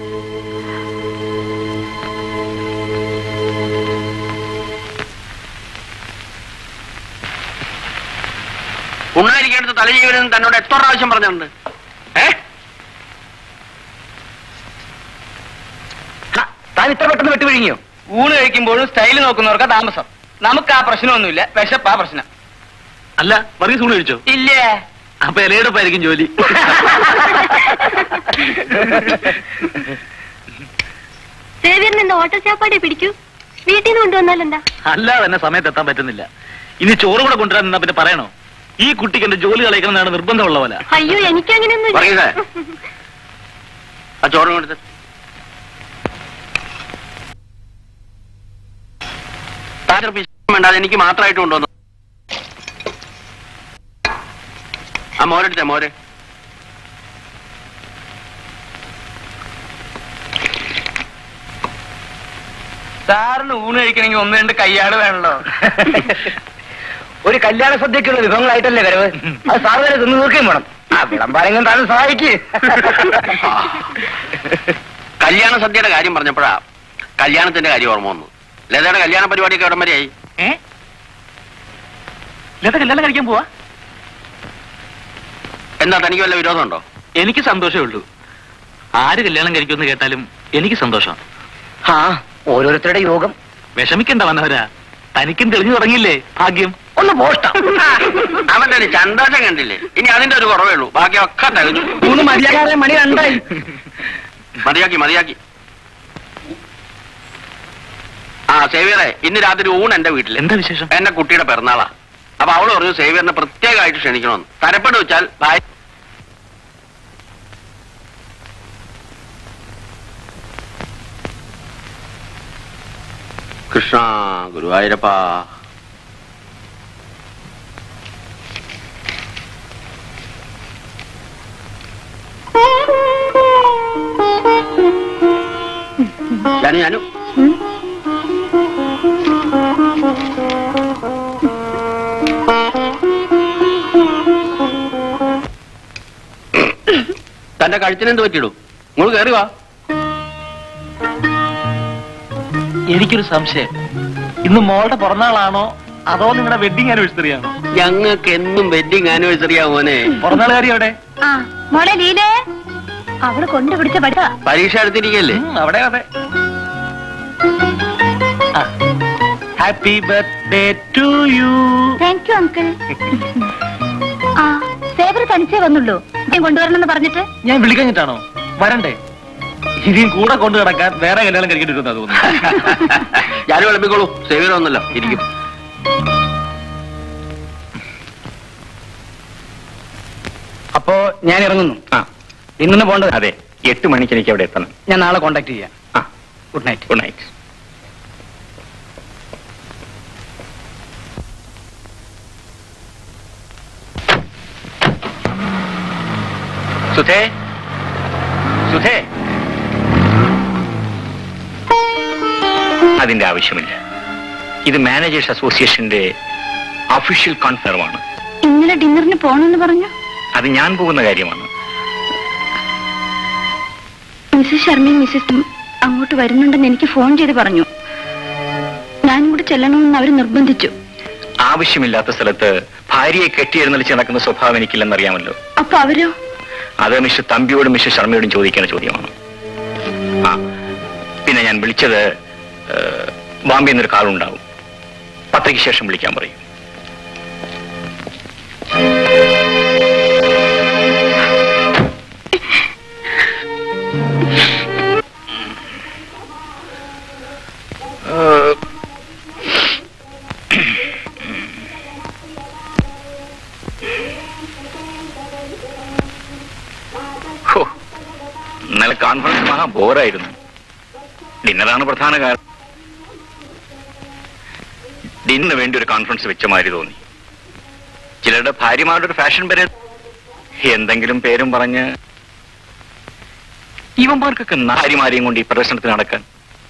ഉണ്ണായിരിക്കേണ്ടത് തലജീവനെന്ന് തന്നോട് എത്ര പ്രാവശ്യം പറഞ്ഞിട്ടുണ്ട് ഏ ഹ, താൻ ഇത്ര പെട്ടെന്ന് വിട്ടുപിഴിഞ്ഞോ ഊണ് കഴിക്കുമ്പോഴും സ്റ്റൈല് നോക്കുന്നവർക്ക് താമസം നമുക്ക് ആ പ്രശ്നമൊന്നുമില്ല വിശപ്പാ പ്രശ്നം അല്ല വർഗീസ് ഊണ് കഴിച്ചോ ഇല്ലേ അപ്പൊ ഇലയെടുപ്പായിരിക്കും ജോലി സേവിയറിന് എന്താ ഓട്ടോ ചാപ്പാടെ പിടിക്കൂ വീട്ടിൽ നിന്ന് കൊണ്ടുവന്നാലെന്താ അല്ലാതെ തന്നെ സമയത്ത് എത്താൻ പറ്റുന്നില്ല ഇനി ചോറ് കൂടെ കൊണ്ടുവരാൻ നിന്നാ പിന്നെ പറയണോ ഈ കുട്ടിക്ക് എന്റെ ജോലി കളയിക്കണം എന്നാണ് നിർബന്ധമുള്ള പോലെ അയ്യോ എനിക്ക് വർഗീസേ ആ ചോറും കൊടുത്ത് താങ്കൾ പിശുക്കും വേണ്ട അത് എനിക്ക് മാത്രമായിട്ട് കൊണ്ടുവന്നു ആ മോരെടുത്തേ മോര് സാറിന് ഊണ് കഴിക്കണമെങ്കിൽ ഒന്ന് രണ്ട് കയ്യാട് വേണല്ലോ ഒരു കല്യാണ സദ്യക്കുള്ള വിഭവങ്ങളായിട്ടല്ലേ വരവ് അത് സാറ് തന്നെ തിന്നു തീർക്കുകയും വേണം ആ വിളംബാരെങ്കിലും താനും സഹായിക്ക് കല്യാണ സദ്യയുടെ കാര്യം പറഞ്ഞപ്പോഴാ കല്യാണത്തിന്റെ കാര്യം ഓർമ്മ വന്നു ലതയുടെ കല്യാണ പരിപാടിയൊക്കെ എവിടം വരെയായി ഏ ലത കല്യാണം കഴിക്കാൻ പോവാ എന്താ തനിക്ക് വല്ല വിരോധമുണ്ടോ എനിക്ക് സന്തോഷമേ ഉള്ളൂ ആര് കല്യാണം കഴിക്കുമെന്ന് കേട്ടാലും എനിക്ക് സന്തോഷം ആ ഓരോരുത്തരുടെ യോഗം വിഷമിക്കണ്ട വന്നവരാ തനിക്കും തെളിഞ്ഞു തുടങ്ങിയില്ലേ ഭാഗ്യം ഒന്ന് പോഷ്ടം അവന്റെ ഒരു സന്തോഷം കണ്ടില്ലേ ഇനി അതിന്റെ ഒരു കുറവേ ഉള്ളൂ ബാക്കിയൊക്കെ തികഞ്ഞു മൂന്ന് മര്യാദ മണി രണ്ടായി മതിയാക്കി മതിയാക്കി ആ സേവിയറെ ഇന്ന് രാത്രി ഊണ് എന്റെ വീട്ടിൽ എന്താ വിശേഷം എന്റെ കുട്ടിയുടെ പിറന്നാളാ അപ്പൊ അവള് പറഞ്ഞു സേവിയറിനെ പ്രത്യേകമായിട്ട് ക്ഷണിക്കണമെന്ന് തരപ്പെട്ട് വെച്ചാൽ ഭാര്യ കൃഷ്ണ ഗുരുവായൂരപ്പാ ഞാനും ഞാനും തന്റെ കഴുത്തിനെന്ത് പറ്റിയിടും നിങ്ങൾ കയറി വാ എനിക്കൊരു സംശയം ഇന്ന് മോളുടെ പിറന്നാളാണോ അതോ നിങ്ങളുടെ വെഡിങ് ആനിവേഴ്സറി ആണോ ഞങ്ങൾക്ക് എന്നും വെഡിങ് ആനിവേഴ്സറിയാ മോനെ പിറന്നാളുകാരി എവിടെ ആ മോളെ ലീലേ അവള് കൊണ്ടുപിടിച്ച പഠിത്ത പരീക്ഷ എടുത്തിരിക്കല്ലേ ഉം, അവിടെ അതെ happy birthday to you thank you uncle ആ സേവർ തനിച്ചേ വന്നുള്ളൂ ഞാൻ കൊണ്ടുവരണമെന്ന് പറഞ്ഞിട്ട് ഞാൻ വിളിക്കഞ്ഞിട്ടാണോ വരണ്ടേ ഇനിയും കൂടെ കൊണ്ടു കിടക്കാൻ വേറെ കല്യാണം കഴിക്കേണ്ടി വരുന്ന തോന്നുന്നു ഞാനും വിളമ്പിക്കോളൂ സേവിയർ ഒന്നല്ലോ ഇരിക്കും അപ്പോ ഞാൻ ഇറങ്ങുന്നു ആ ഇന്നു പോണ്ടത് അതെ എട്ട് മണിക്ക് എനിക്ക് അവിടെ എത്തണം ഞാൻ നാളെ കോണ്ടാക്ട് ചെയ്യാം ആ ഗുഡ് നൈറ്റ് ഗുഡ് നൈറ്റ് സുധേ സുധേ അതിന്റെ ആവശ്യമില്ല ഇത് മാനേജേഴ്സ് അസോസിയേഷന്റെ ഒഫീഷ്യൽ കോൺഫറമാണ് ഇന്നലെ ഡിന്നറിന് പോണെന്ന് പറഞ്ഞു അത് ഞാൻ പോകുന്ന കാര്യമാണ് മിസ്സസ് ശർമ്മയും മിസ്സസ് അങ്ങോട്ട് വരുന്നുണ്ടെന്ന് എനിക്ക് ഫോൺ ചെയ്ത് പറഞ്ഞു ഞാനും കൂടെ ചെല്ലണമെന്ന് അവർ നിർബന്ധിച്ചു ആവശ്യമില്ലാത്ത സ്ഥലത്ത് ഭാര്യയെ കെട്ടിയെഴുന്നള്ളിച്ച് നടക്കുന്ന സ്വഭാവം എനിക്കില്ലെന്നറിയാമല്ലോ അപ്പൊ അവരോ അത് മിസ്റ്റർ തമ്പിയോടും മിസ്റ്റർ ശർമ്മയോടും ചോദിക്കുന്ന ചോദ്യമാണ് ആ പിന്നെ ഞാൻ വിളിച്ചത് ഏഹ്, ബോംബെ എന്നൊരു കാളുണ്ടാവും പത്രയ്ക്ക് ശേഷം വിളിക്കാൻ പറയും ഏഹ്, ഹോ, ഇന്നലെ കോൺഫറൻസ് മഹാ ബോറായിരുന്നു ഡിന്നറാണ് പ്രധാന കാരണം ഡിന്നറിന് വേണ്ടി ഒരു കോൺഫറൻസ് വെച്ച മാതിരി തോന്നി ചിലരുടെ ഭാര്യമാരുടെ ഒരു ഫാഷൻ പരേ എന്തെങ്കിലും പേരും പറഞ്ഞ് ഇവന്മാർക്കൊക്കെ ഭാര്യമാരെയും കൊണ്ട് ഈ പ്രദർശനത്തിന് നടക്കാൻ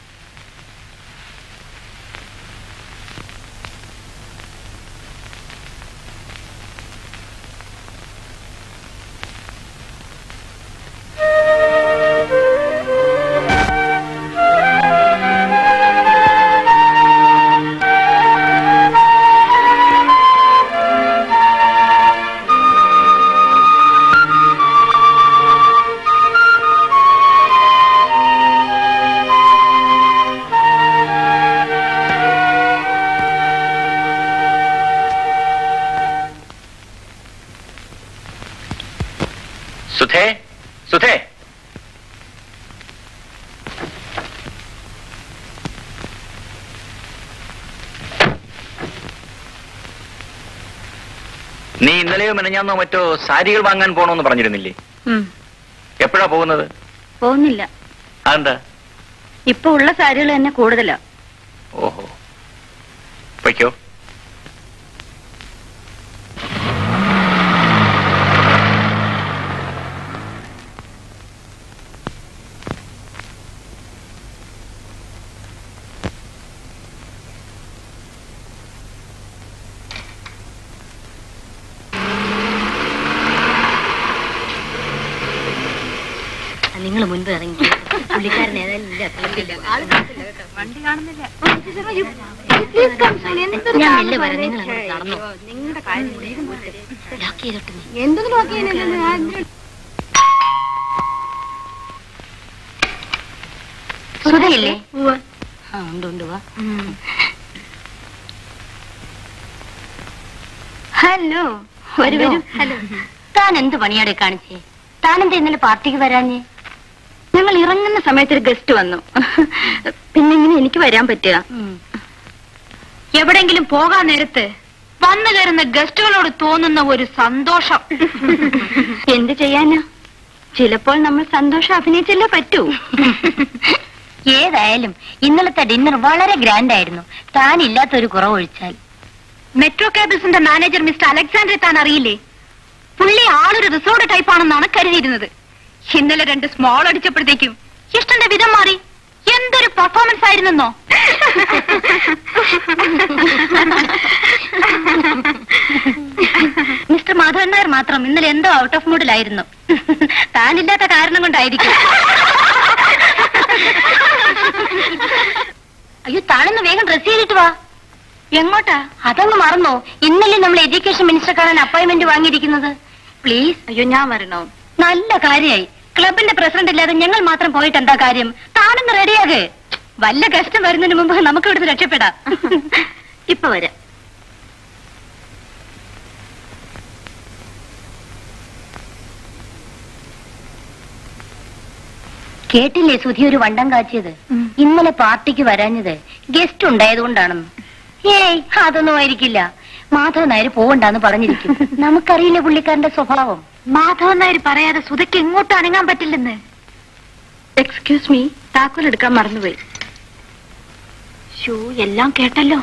സുധേ സുധേ നീ ഇന്നലെയോ മെനഞ്ഞാന്നോ മറ്റോ സാരികൾ വാങ്ങാൻ പോണോന്ന് പറഞ്ഞിരുന്നില്ലേ എപ്പോഴാ പോകുന്നത് പോകുന്നില്ല അതെന്താ ഇപ്പൊ ഉള്ള സാരികൾ തന്നെ കൂടുതലാ ഓഹോ പൊയ്ക്കോ നിങ്ങൾ മുൻപ് ഇറങ്ങി പുള്ളിക്കാരൻ ഏതായാലും ഇല്ല വണ്ടി കാണുന്നില്ല ഞാൻ മെല്ലെ വരാം നിങ്ങൾ അങ്ങോട്ട് നടന്നു ലോക്ക് ചെയ്തിട്ട് നീ. എന്തൊന്നും നോക്കിയാൽ സുധയില്ലേ ആ ഉണ്ട് ഉണ്ട് വാ ഹലോ വരൂ വരൂ ഹലോ താൻ എന്ത് പണിയാടെ കാണിച്ചേ താനെന്താ ഇന്നലെ പാർട്ടിക്ക് വരാഞ്ഞേ ഞങ്ങൾ ഇറങ്ങുന്ന സമയത്ത് ഒരു ഗസ്റ്റ് വന്നു പിന്നെ ഇങ്ങനെ എനിക്ക് വരാൻ പറ്റുക എവിടെങ്കിലും പോകാൻ നേരത്ത് വന്നു കയറുന്ന ഗസ്റ്റുകളോട് തോന്നുന്ന ഒരു സന്തോഷം എന്ത് ചെയ്യാനാ ചിലപ്പോൾ നമ്മൾ സന്തോഷം അഭിനയിച്ചല്ലേ പറ്റൂ ഏതായാലും ഇന്നലത്തെ ഡിന്നർ വളരെ ഗ്രാൻഡ് ആയിരുന്നു താൻ ഇല്ലാത്തൊരു കുറവൊഴിച്ചാൽ മെട്രോ കേബിൾസിന്റെ മാനേജർ മിസ്റ്റർ അലക്സാണ്ടറെ താൻ അറിയില്ലേ പുള്ളി ആളൊരു റിസോർട്ട് ടൈപ്പ് ആണെന്നാണ് കരുതിയിരുന്നത് ഇന്നലെ രണ്ട് സ്മോൾ അടിച്ചപ്പോഴത്തേക്കും ഇഷ്ടന്റെ വിധം മാറി എന്തൊരു പെർഫോമൻസ് ആയിരുന്നെന്നോ മിസ്റ്റർ മാധവൻ നായർ മാത്രം ഇന്നലെ എന്തോ ഔട്ട് ഓഫ് മൂഡിലായിരുന്നു താനില്ലാത്ത കാരണം കൊണ്ടായിരിക്കും അയ്യോ താനൊന്ന് വേഗം ഡ്രസ് ചെയ്തിട്ട് വാ എങ്ങോട്ടാ അതങ്ങ് മറന്നോ ഇന്നലെ നമ്മൾ എഡ്യൂക്കേഷൻ മിനിസ്റ്റർ കാണാൻ അപ്പോയിന്റ്മെന്റ് വാങ്ങിയിരിക്കുന്നത് പ്ലീസ് അയ്യോ ഞാൻ വരണോ നല്ല കാര്യായി ക്ലബിന്റെ പ്രസിഡന്റ് ഇല്ലാതെ ഞങ്ങൾ മാത്രം പോയിട്ട് എന്താ കാര്യം താനൊന്ന് റെഡിയാകെ വല്ല കഷ്ടം വരുന്നതിന് മുമ്പ് നമുക്ക് ഇവിടുന്ന് രക്ഷപ്പെടാം ഇപ്പൊ വരാം കേട്ടില്ലേ സുധി ഒരു വണ്ടം കാച്ചിയത് ഇന്നലെ പാർട്ടിക്ക് വരാഞ്ഞത് ഗസ്റ്റ് ഉണ്ടായതുകൊണ്ടാണെന്ന് ഏയ് അതൊന്നും ആയിരിക്കില്ല മാധവൻ നായർ പോവണ്ടെന്ന് പറഞ്ഞിരിക്കും നമുക്കറിയില്ല പുള്ളിക്കാരന്റെ സ്വഭാവം മാധവൻ നായർ പറയാതെ സുധയ്ക്ക് എങ്ങോട്ടും അനങ്ങാൻ പറ്റില്ലെന്ന് എക്സ്ക്യൂസ് മീ താക്കോൽ എടുക്കാൻ മറന്നുപോയി ഷൂ എല്ലാം കേട്ടല്ലോ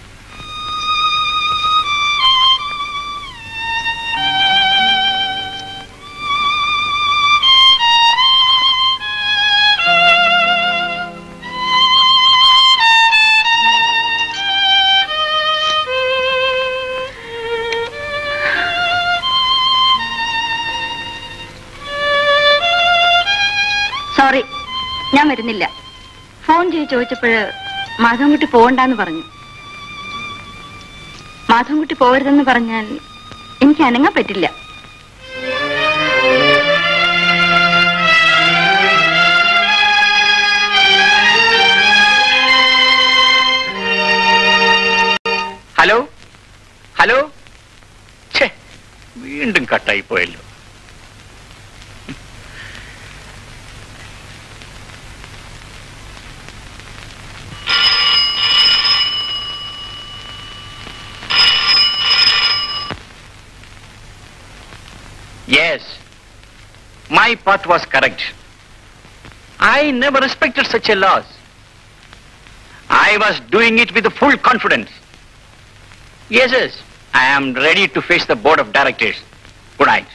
സോറി ഞാൻ വരുന്നില്ല ഫോൺ ചെയ്ത് ചോദിച്ചപ്പോഴ് മാധവൻകുട്ടി പോകണ്ടെന്ന് പറഞ്ഞു മാധവൻകുട്ടി പോകരുതെന്ന് പറഞ്ഞാൽ എനിക്ക് അനങ്ങാൻ പറ്റില്ല ഹലോ ഹലോ ഛേ വീണ്ടും കട്ടായി പോയല്ലോ Yes, my part was correct. I never respected such a loss. I was doing it with full confidence. Yes, yes, I am ready to face the board of directors. Good night.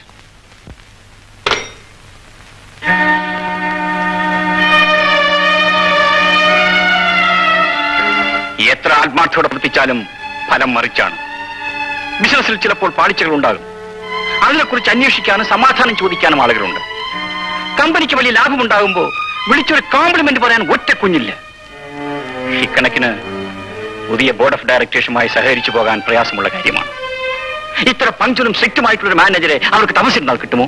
എത്ര ആത്മാർത്ഥയോടെ പ്രവർത്തിച്ചാലും ഫലം മറിച്ചാണ് ബിസിനസ്സിൽ ചിലപ്പോൾ പാളിച്ചകൾ ഉണ്ടാകും അതിനെക്കുറിച്ച് അന്വേഷിക്കാനും സമാധാനം ചോദിക്കാനും ആളുകളുണ്ട് കമ്പനിക്ക് വലിയ ലാഭമുണ്ടാകുമ്പോൾ വിളിച്ചൊരു കോംപ്ലിമെന്റ് പറയാൻ ഒറ്റ കുഞ്ഞില്ല ഇക്കണക്കിന് പുതിയ ബോർഡ് ഓഫ് ഡയറക്ടേഴ്സുമായി സഹകരിച്ചു പോകാൻ പ്രയാസമുള്ള കാര്യമാണ് ഇത്ര പങ്ക്ചറും സ്ട്രിക്റ്റുമായിട്ടുള്ള ഒരു മാനേജറെ അവർക്ക് താമസിരുന്നാൽ കിട്ടുമോ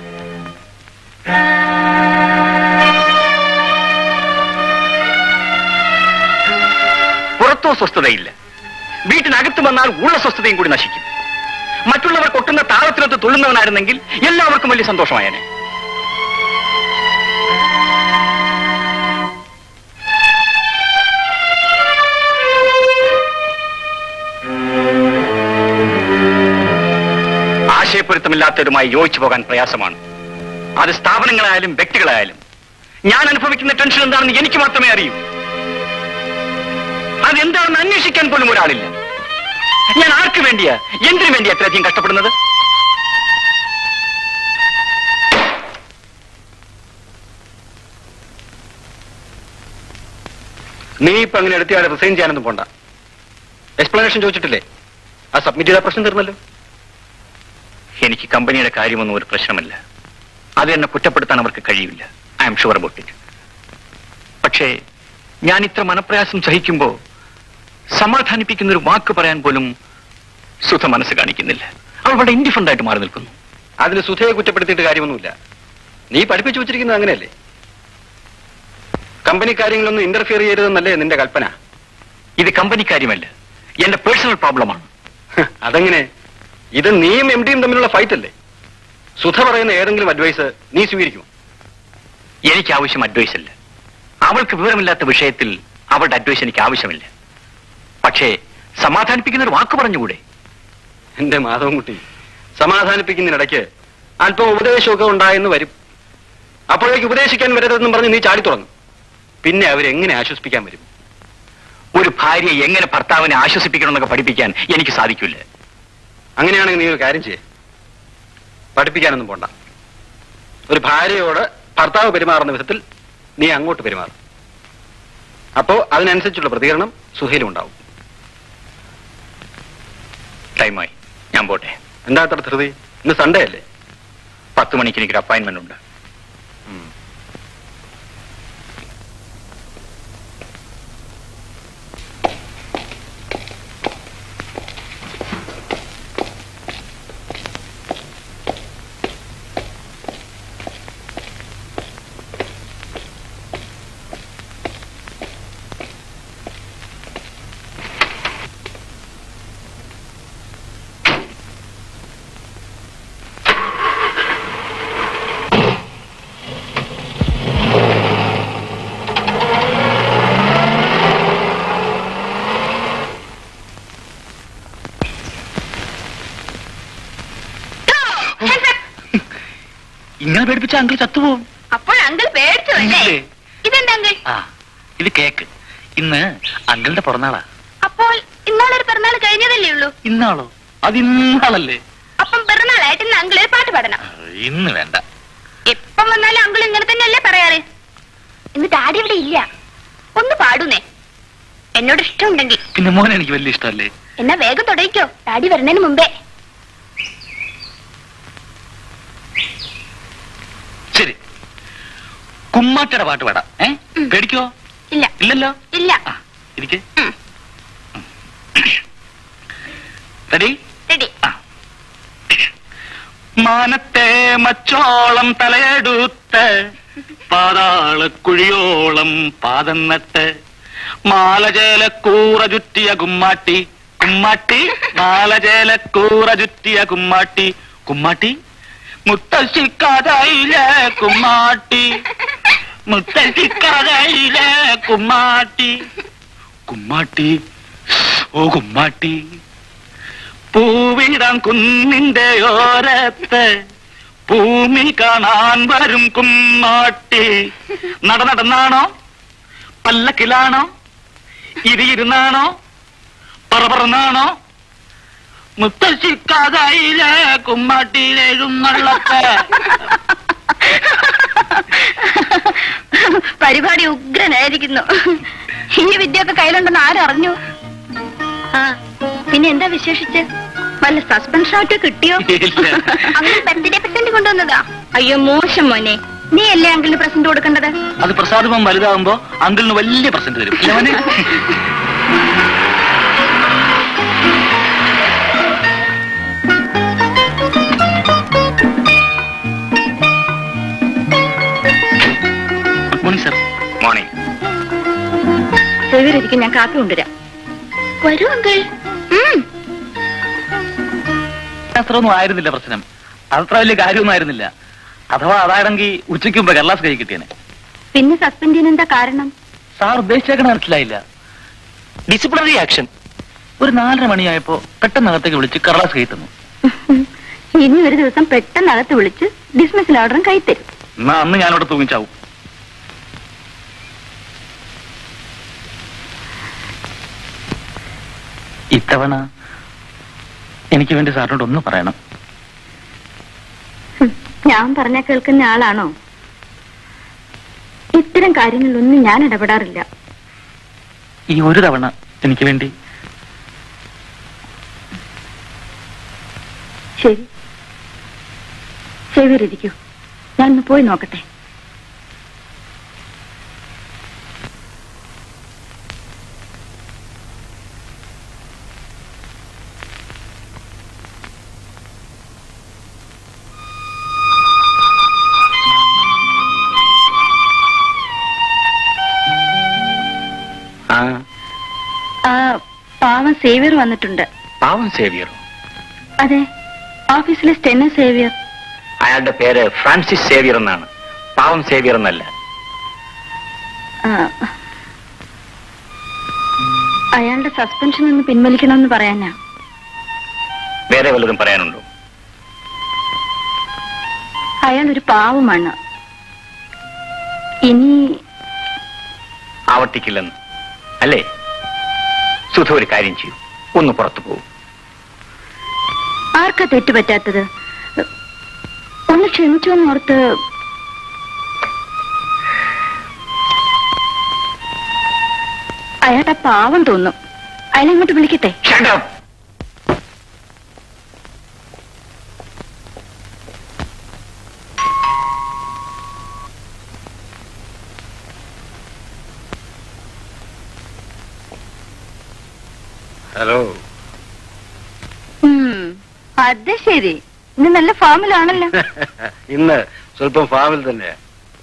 പുറത്തോ സ്വസ്ഥതയില്ല വീട്ടിനകത്ത് വന്നാൽ ഉള്ള സ്വസ്ഥതയും കൂടി നശിക്കും മറ്റുള്ളവർ കൊട്ടുന്ന താളത്തിനൊത്ത് തുള്ളുന്നവനായിരുന്നെങ്കിൽ എല്ലാവർക്കും വലിയ സന്തോഷമായേനെ ആശയപ്പൊരുത്തമില്ലാത്തവരുമായി യോജിച്ചു പോകാൻ പ്രയാസമാണ് അത് സ്ഥാപനങ്ങളായാലും വ്യക്തികളായാലും ഞാൻ അനുഭവിക്കുന്ന ടെൻഷൻ എന്താണെന്ന് എനിക്ക് മാത്രമേ അറിയൂ അതെന്താണെന്ന് അന്വേഷിക്കാൻ പോലും ഒരാളില്ല ഞാൻ ആർക്ക് വേണ്ടിയാ എന്തിനു വേണ്ടിയാ അത്രയധികം കഷ്ടപ്പെടുന്നത് നീ ഇപ്പൊ അങ്ങനെ എടുത്തിയാൽ റിസൈൻ ചെയ്യാനൊന്നും പോണ്ട എക്സ്പ്ലനേഷൻ ചോദിച്ചിട്ടില്ലേ ആ സബ്മിറ്റ് ചെയ്ത പ്രശ്നം തീർന്നല്ലോ എനിക്ക് കമ്പനിയുടെ കാര്യമൊന്നും ഒരു പ്രശ്നമല്ല അത് എന്നെ കുറ്റപ്പെടുത്താൻ അവർക്ക് കഴിയില്ല I'm sure about it പക്ഷേ ഞാൻ ഇത്ര മനപ്രയാസം സഹിക്കുമ്പോ സമാധാനിപ്പിക്കുന്ന ഒരു വാക്ക് പറയാൻ പോലും സുധ മനസ്സ് കാണിക്കുന്നില്ല അവൾ വളരെ ഇൻഡിഫറൻ്റ് ആയിട്ട് മാറി നിൽക്കുന്നു അതിന് സുധയെ കുറ്റപ്പെടുത്തിയിട്ട് കാര്യമൊന്നുമില്ല നീ പഠിപ്പിച്ചു വെച്ചിരിക്കുന്നത് അങ്ങനെയല്ലേ കമ്പനി കാര്യങ്ങളൊന്നും ഇന്റർഫിയർ ചെയ്യരുതെന്നല്ലേ നിന്റെ കൽപ്പന ഇത് കമ്പനി കാര്യമല്ല എന്റെ പേഴ്സണൽ പ്രോബ്ലമാണ് ഹ്, അതെങ്ങനെ ഇത് നീയും എം ഡിയും തമ്മിലുള്ള ഫൈറ്റ് അല്ലേ സുധ പറയുന്ന ഏതെങ്കിലും അഡ്വൈസ് നീ സ്വീകരിക്കും എനിക്ക് ആവശ്യം അഡ്വൈസ് അല്ല അവൾക്ക് വിവരമില്ലാത്ത വിഷയത്തിൽ അവളുടെ അഡ്വൈസ് എനിക്ക് ആവശ്യമില്ല പക്ഷേ സമാധാനിപ്പിക്കുന്ന ഒരു വാക്ക് പറഞ്ഞുകൂടെ എന്റെ മാധവൻകുട്ടി സമാധാനിപ്പിക്കുന്നതിനിടയ്ക്ക് അല്പം ഉപദേശമൊക്കെ ഉണ്ടായെന്ന് വരും അപ്പോഴേക്ക് ഉപദേശിക്കാൻ വരരുതെന്നും പറഞ്ഞ് നീ ചാടി തുടങ്ങും പിന്നെ അവരെങ്ങനെ ആശ്വസിപ്പിക്കാൻ വരും ഒരു ഭാര്യയെ എങ്ങനെ ഭർത്താവിനെ ആശ്വസിപ്പിക്കണമെന്നൊക്കെ പഠിപ്പിക്കാൻ എനിക്ക് സാധിക്കില്ല അങ്ങനെയാണെങ്കിൽ നീ ഒരു കാര്യം ചെയ്യേ പഠിപ്പിക്കാനൊന്നും പോണ്ട ഒരു ഭാര്യയോട് ഭർത്താവ് പെരുമാറുന്ന വിധത്തിൽ നീ അങ്ങോട്ട് പെരുമാറും അപ്പോ അതിനനുസരിച്ചുള്ള പ്രതികരണം സുഹേലും ഉണ്ടാവും ടൈമായി ഞാൻ പോട്ടെ എന്താ അത്ര ധൃതി ഇന്ന് സൺഡേ അല്ലേ പത്ത് മണിക്ക് എനിക്കൊരു അപ്പോയിന്റ്മെന്റ് ഉണ്ട് ഇങ്ങനെ പേടിപ്പിച്ച അങ്കിൾ ചത്തുപോകും അപ്പോൾ അങ്കിൾ പേടിച്ചു അല്ലേ ഇല്ലേ? ഇതെന്താ അങ്കിൾ ആ ഇത് കേക്ക് ഇന്ന് അങ്കിളിന്റെ പിറന്നാളാ അപ്പോൾ ഇന്നാളൊരു പിറന്നാൾ കഴിഞ്ഞതല്ലേ ഉള്ളൂ ഇന്നാളോ അത് ഇന്നാളല്ലേ അപ്പം പിറന്നാളായിട്ട് ഇന്ന് അങ്കിൾ ഒരു പാട്ട് പാടണം ഇന്ന് വേണ്ട എപ്പം വന്നാലും അങ്കിൾ ഇങ്ങനെ തന്നെയല്ലേ പറയാറ് ഇന്ന് ഡാഡി ഇവിടെ ഇല്ല ഒന്ന് പാടുന്നേ എന്നോട് ഇഷ്ടമുണ്ടെങ്കിൽ പിന്നെ മോനെ എനിക്ക് വലിയ ഇഷ്ടമല്ലേ എന്നാ വേഗം തുടങ്ങിക്കോ ഡാഡി വരുന്നതിന് മുമ്പേ ശരി കുമ്മാറ്റയുടെ പാട്ട് പാടാം ഏ പേടിക്കോ ഇല്ല ഇല്ലല്ലോ ഇല്ല ഇരിക്കെ റെഡി റെഡി മാനത്തെ മച്ചോളം തലയെടുത്ത് പാതാളക്കുഴിയോളം പാദം നട്ട് മാലജേലക്കൂറ ചുറ്റിയ കുമ്മാട്ടി കുമ്മാട്ടി മാലജേലക്കൂറ ചുറ്റിയ കുമ്മാട്ടി കുമ്മാട്ടി മുത്തശ്ശിക്കഥയിലെ കുമ്മാട്ടി മുത്തശ്ശിക്കഥയിലെ കുമ്മാട്ടി കുമ്മാട്ടി ഓ കുമ്മാട്ടി പൂവിടാൻ കുന്നിന്റെ ഓരത്ത് ഭൂമി കാണാൻ വരും കുമ്മാട്ടി നട നടന്നാണോ പല്ലക്കിലാണോ ഇരിയിരുന്നാണോ പറപറന്നാണോ മുത്തശ്ശിക്കഥയിലെ കുമ്മാട്ടിയിലെഴുന്നള്ളത്ത് പരിപാടി ഉഗ്രനായിരിക്കുന്നു ഈ വിദ്യയൊക്കെ കയ്യിലുണ്ടെന്ന് ആരറിഞ്ഞു ആ പിന്നെ എന്താ വിശേഷിച്ച് വല്ല സസ്പെൻഷൻ ആയിട്ട് കിട്ടിയോ അങ്ങനെ ബർത്ത്ഡേ പ്രസന്റ് കൊണ്ടുവന്നതാ അയ്യോ മോശം മോനെ നീ അല്ലേ അങ്കിളിന് പ്രസന്റ് കൊടുക്കേണ്ടത് അത് പ്രസാദമം വലുതാകുമ്പോ അങ്കിളിന് വലിയ പ്രസന്റ് തരും ഇല്ലേ മോനെ? ഗുഡ് മോർണിംഗ് സർ മോർണിംഗ് സേവരിക്കും ഞാൻ കാപ്പി കൊണ്ടുവരാം വരൂ അങ്കിൾ അത്രയൊന്നും ആയിരുന്നില്ല പ്രശ്നം അത്ര വലിയ കാര്യമൊന്നും ആയിരുന്നില്ല അഥവാ അതാണെങ്കിൽ ഉച്ചയ്ക്ക് മുമ്പ് കടലാസ് കൈ കിട്ടിയേനെ പിന്നെ സസ്പെൻഡ് ചെയ്യാൻ എന്താ കാരണം സാർ ഉദ്ദേശിച്ചേക്കണ മനസ്സിലായില്ല ഡിസിപ്ലിനറി ആക്ഷൻ ഒരു നാലര മണിയായപ്പോ പെട്ടെന്ന് അകത്തേക്ക് വിളിച്ച് കടലാസ് കൈ തന്നു ഇനി ഒരു ദിവസം പെട്ടെന്ന് അകത്ത് വിളിച്ച് ഡിസ്മിസിൽ ഓർഡറും കൈ തരും എന്നാ അന്ന് ഞാനവിടെ തൂങ്ങിച്ചാവും ഇത്തവണ എനിക്ക് വേണ്ടി സാറിനോട് ഒന്ന് പറയണം ഞാൻ പറഞ്ഞ കേൾക്കുന്ന ആളാണോ ഇത്തരം കാര്യങ്ങളിലൊന്നും ഞാൻ ഇടപെടാറില്ല ഈ ഒരു തവണ എനിക്ക് വേണ്ടി ശരി സേവിയറിരിക്കൂ ഞാൻ ഒന്ന് പോയി നോക്കട്ടെ ആ ആ പാവം സേവിയർ വന്നിട്ടുണ്ട് പാവം സേവിയർ അതെ ഓഫീസിലെ സ്റ്റെന്ന സേവിയർ അയാളുടെ പേര് ഫ്രാൻസിസ് സേവിയർ എന്നാണ് പാവം സേവിയർ എന്നല്ല ആ, അയാളുടെ സസ്പെൻഷൻ ഒന്ന് പിൻവലിക്കണമെന്ന് പറയാനാ വേറെ വല്ലതും പറയാനുണ്ടോ അയാൾ ഒരു പാവമാണ് ഇനി ആവർത്തിക്കില്ലെന്ന് അല്ലേ സുധ ഒരു കാര്യം ചെയ്യൂ ഒന്ന് പുറത്തു പോകും ആർക്കാ തെറ്റുപറ്റാത്തത് ഒന്ന് ക്ഷമിച്ചു എന്നോർത്ത് അയാളുടെ പാവം തോന്നും അയാളെ ഇങ്ങോട്ട് വിളിക്കട്ടെ ഹലോ ഉം, അത് ശരി ഇന്ന് നല്ല ഫാമിലാണല്ലോ ഇന്ന് സ്വല്പം ഫാമിൽ തന്നെയാ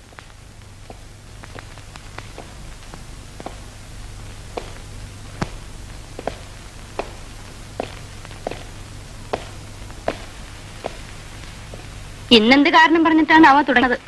ഇന്നെന്ത് കാരണം പറഞ്ഞിട്ടാണ് അവ തുടങ്ങുന്നത്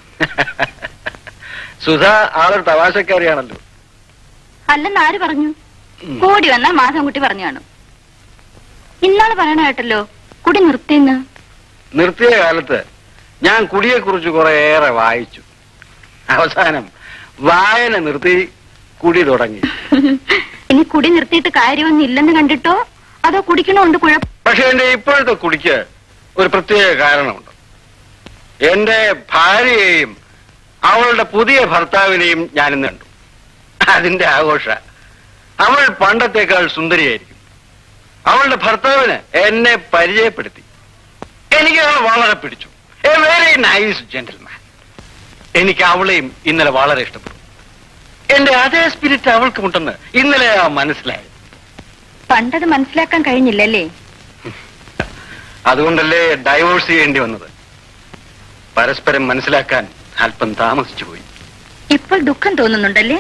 സുധ ആളൊരു തമാശക്കാരിയാണല്ലോ അല്ലെന്ന് ആര് പറഞ്ഞു കൂടി വന്നാൽ മാധവൻകുട്ടി പറഞ്ഞു കാണും ഇന്നാള് പറയണ കേട്ടല്ലോ കുടി നിർത്തിയെന്ന് നിർത്തിയ കാലത്ത് ഞാൻ കുടിയെക്കുറിച്ച് കുറേയേറെ വായിച്ചു അവസാനം വായന നിർത്തി കുടി തുടങ്ങി ഇനി കുടി നിർത്തിയിട്ട് കാര്യമൊന്നും ഇല്ലെന്ന് കണ്ടിട്ടോ അതോ കുടിക്കണോണ്ട് കുഴപ്പം പക്ഷെ എന്റെ ഇപ്പോഴത്തെ കുടിക്ക് ഒരു പ്രത്യേക കാരണമുണ്ട് എന്റെ ഭാര്യയെയും അവളുടെ പുതിയ ഭർത്താവിനെയും ഞാനിന്ന് കണ്ടു അതിന്റെ ആഘോഷ അവൾ പണ്ടത്തേക്കാൾ സുന്ദരിയായിരിക്കും അവളുടെ ഭർത്താവിന് എന്നെ പരിചയപ്പെടുത്തി എനിക്ക് അവൾ വളരെ പിടിച്ചു എ വെരി നൈസ് ജെന്റിൽമാൻ എനിക്ക് അവളെയും ഇന്നലെ വളരെ ഇഷ്ടപ്പെട്ടു എന്റെ അതേ സ്പിരിറ്റ് അവൾക്കുമുണ്ടെന്ന് ഇന്നലെ ആ മനസ്സിലായി പണ്ടത് മനസ്സിലാക്കാൻ കഴിഞ്ഞില്ലല്ലേ അതുകൊണ്ടല്ലേ ഡൈവോഴ്സ് ചെയ്യേണ്ടി വന്നത് പരസ്പരം മനസ്സിലാക്കാൻ അല്പം താമസിച്ചു പോയി ഇപ്പോൾ ദുഃഖം തോന്നുന്നുണ്ടല്ലേ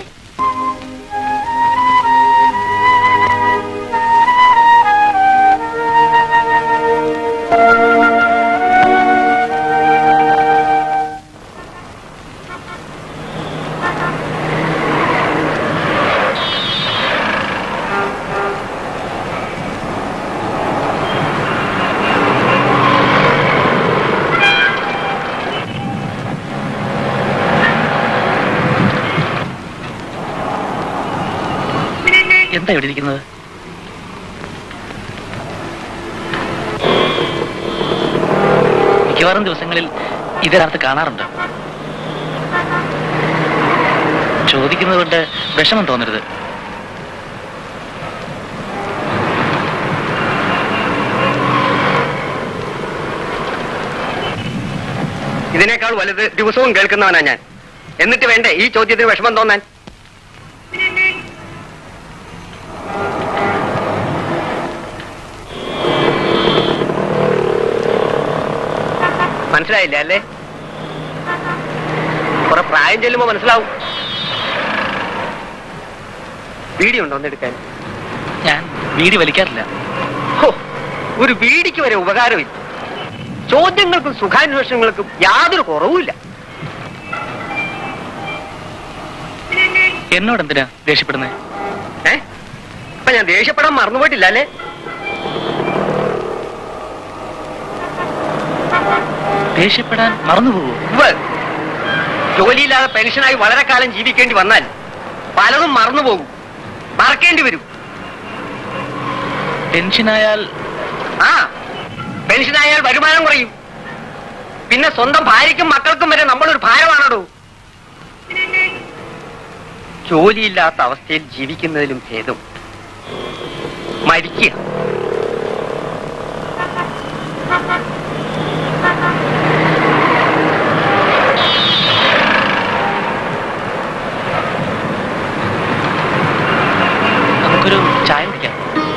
എന്താ ഇവിടെ ഇരിക്കുന്നത് മിക്കവാറും ദിവസങ്ങളിൽ ഇതിനകത്ത് കാണാറുണ്ട് ചോദിക്കുന്നത് കൊണ്ട് വിഷമം തോന്നരുത് ഇതിനേക്കാൾ വലുത് ദിവസവും കേൾക്കുന്നവനാ ഞാൻ എന്നിട്ട് വേണ്ടേ ഈ ചോദ്യത്തിന് വിഷമം തോന്നാൻ മനസ്സിലായില്ല അല്ലേ കുറെ പ്രായം ചെല്ലുമ്പോ മനസ്സിലാവും വീഡിയോ ഉണ്ടോ ഒന്നെടുക്കാൻ ഞാൻ വീടി വലിക്കാറില്ല ഹോ, ഒരു വീടിക്ക് വരെ ഉപകാരമില്ല ചോദ്യങ്ങൾക്കും സുഖാന്വേഷണങ്ങൾക്കും യാതൊരു കുറവുമില്ല എന്നോട് എന്തിനാ ദേഷ്യപ്പെടുന്നത് ഏ അപ്പൊ ഞാൻ ദേഷ്യപ്പെടാൻ മറന്നുപോയിട്ടില്ല അല്ലേ ദേഷ്യപ്പെടാൻ മറന്നുപോകൂ ഉവ്വ്. ജോലിയില്ലാതെ പെൻഷനായി വളരെ കാലം ജീവിക്കേണ്ടി വന്നാൽ പലതും മറന്നുപോകും മറക്കേണ്ടി വരും ടെൻഷനായാൽ ആ പെൻഷനായാൽ വരുമാനം കുറയും പിന്നെ സ്വന്തം ഭാര്യയ്ക്കും മക്കൾക്കും വരെ നമ്മളൊരു ഭാരമാണോ ജോലിയില്ലാത്ത അവസ്ഥയിൽ ജീവിക്കുന്നതിലും ഭേദം മരിക്കുക നമുക്കൊരു ചായ കുടിക്കാം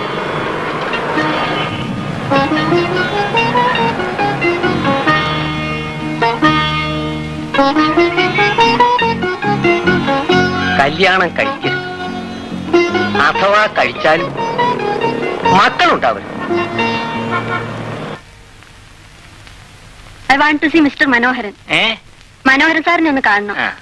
കല്യാണം കഴിക്കരുത് അഥവാ കഴിച്ചാലും മക്കളുണ്ടാവരുത് I want to see mister Manoharan ഏ മനോഹരൻ സാറിനെ ഒന്ന് കാണണം ആ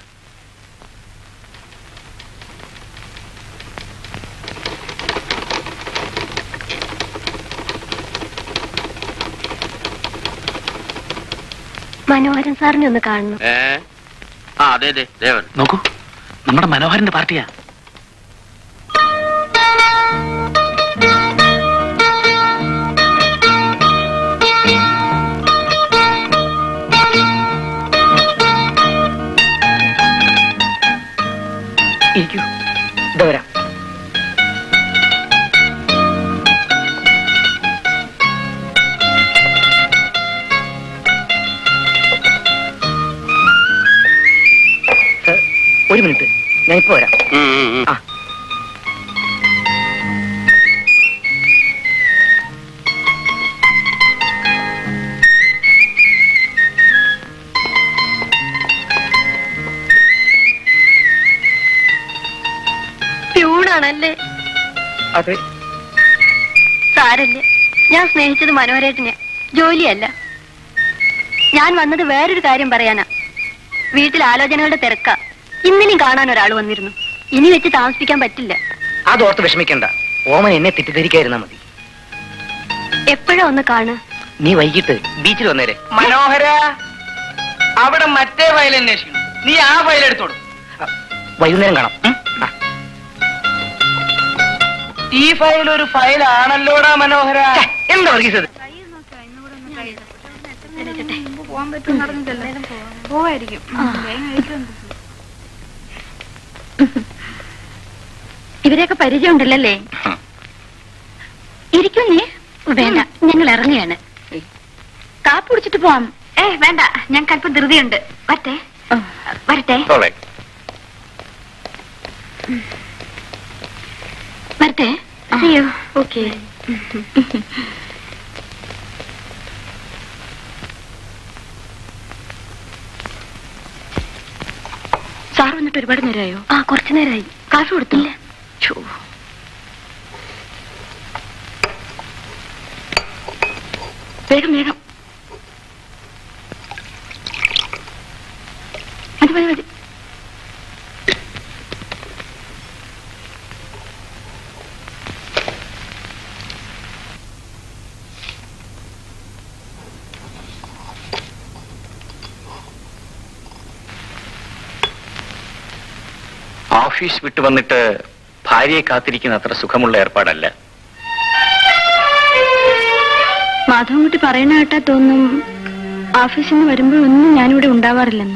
മനോഹരൻ സാറിനെ ഒന്ന് കാണണം ഏ ആ അതെ അതെ ദേവൻ നോക്കൂ നമ്മുടെ മനോഹരന്റെ പാർട്ടിയാ ഇരിക്കൂ ഇതാ വരാം ഒരു മിനിറ്റ് ഞാൻ ഇപ്പൊ വരാം ഉം, ഉം, ഉം. ആ പ്യൂണാണല്ലേ അതെ സാരല്ല ഞാൻ സ്നേഹിച്ചത് മനോഹരേട്ടനെ ജോലിയല്ല ഞാൻ വന്നത് വേറൊരു കാര്യം പറയാനാ വീട്ടിൽ ആലോചനകളുടെ തിരക്ക ഇന്നലെയും കാണാൻ ഒരാൾ വന്നിരുന്നു ഇനി വെച്ച് താമസിപ്പിക്കാൻ പറ്റില്ല അതോർത്ത് വിഷമിക്കണ്ട ഓമൻ എന്നെ തെറ്റിദ്ധരിക്കായിരുന്നാ മതി എപ്പോഴാ ഒന്ന് കാണുക നീ വൈകിട്ട് ബീച്ചിൽ വന്നേരെ മനോഹര അവിടെ മറ്റേ ഫയൽ അന്വേഷിക്കണം നീ ആ ഫയൽ എടുത്തോളൂ വൈകുന്നേരം കാണാം ഉം? ആ. ഈ ഫയൽ ഒരു ഫയൽ ആണല്ലോടാ മനോഹര ഛെ, എന്താ വർഗീസ് ഇത്? ഇവരെയൊക്കെ പരിചയമുണ്ടല്ലേ ഇരിക്കും നീ വേണ്ട ഞങ്ങൾ ഇറങ്ങുകയാണ് കാപ്പ് കുടിച്ചിട്ട് പോവാം ഏ വേണ്ട ഞങ്ങൾക്ക് അല്പം ധൃതിയുണ്ട് വരട്ടെ വരട്ടെ All right. വരട്ടെ അയ്യോ ഓക്കെ സാർ വന്നിട്ട് ഒരുപാട് നേരമായോ ആ കുറച്ചു നേരമായി കാശ് കൊടുത്തില്ല ഛോ. വേഗം വേഗം മതി മതി മതി ഓഫീസ് വിട്ടു വന്നിട്ട് ഭാര്യയെ കാത്തിരിക്കുന്ന അത്ര സുഖമുള്ള ഏർപ്പാടല്ല മാധവൻകുട്ടി പറയുന്ന കേട്ടാ തോന്നും ഓഫീസിൽ നിന്ന് വരുമ്പോഴൊന്നും ഞാനിവിടെ ഉണ്ടാവാറില്ലെന്ന്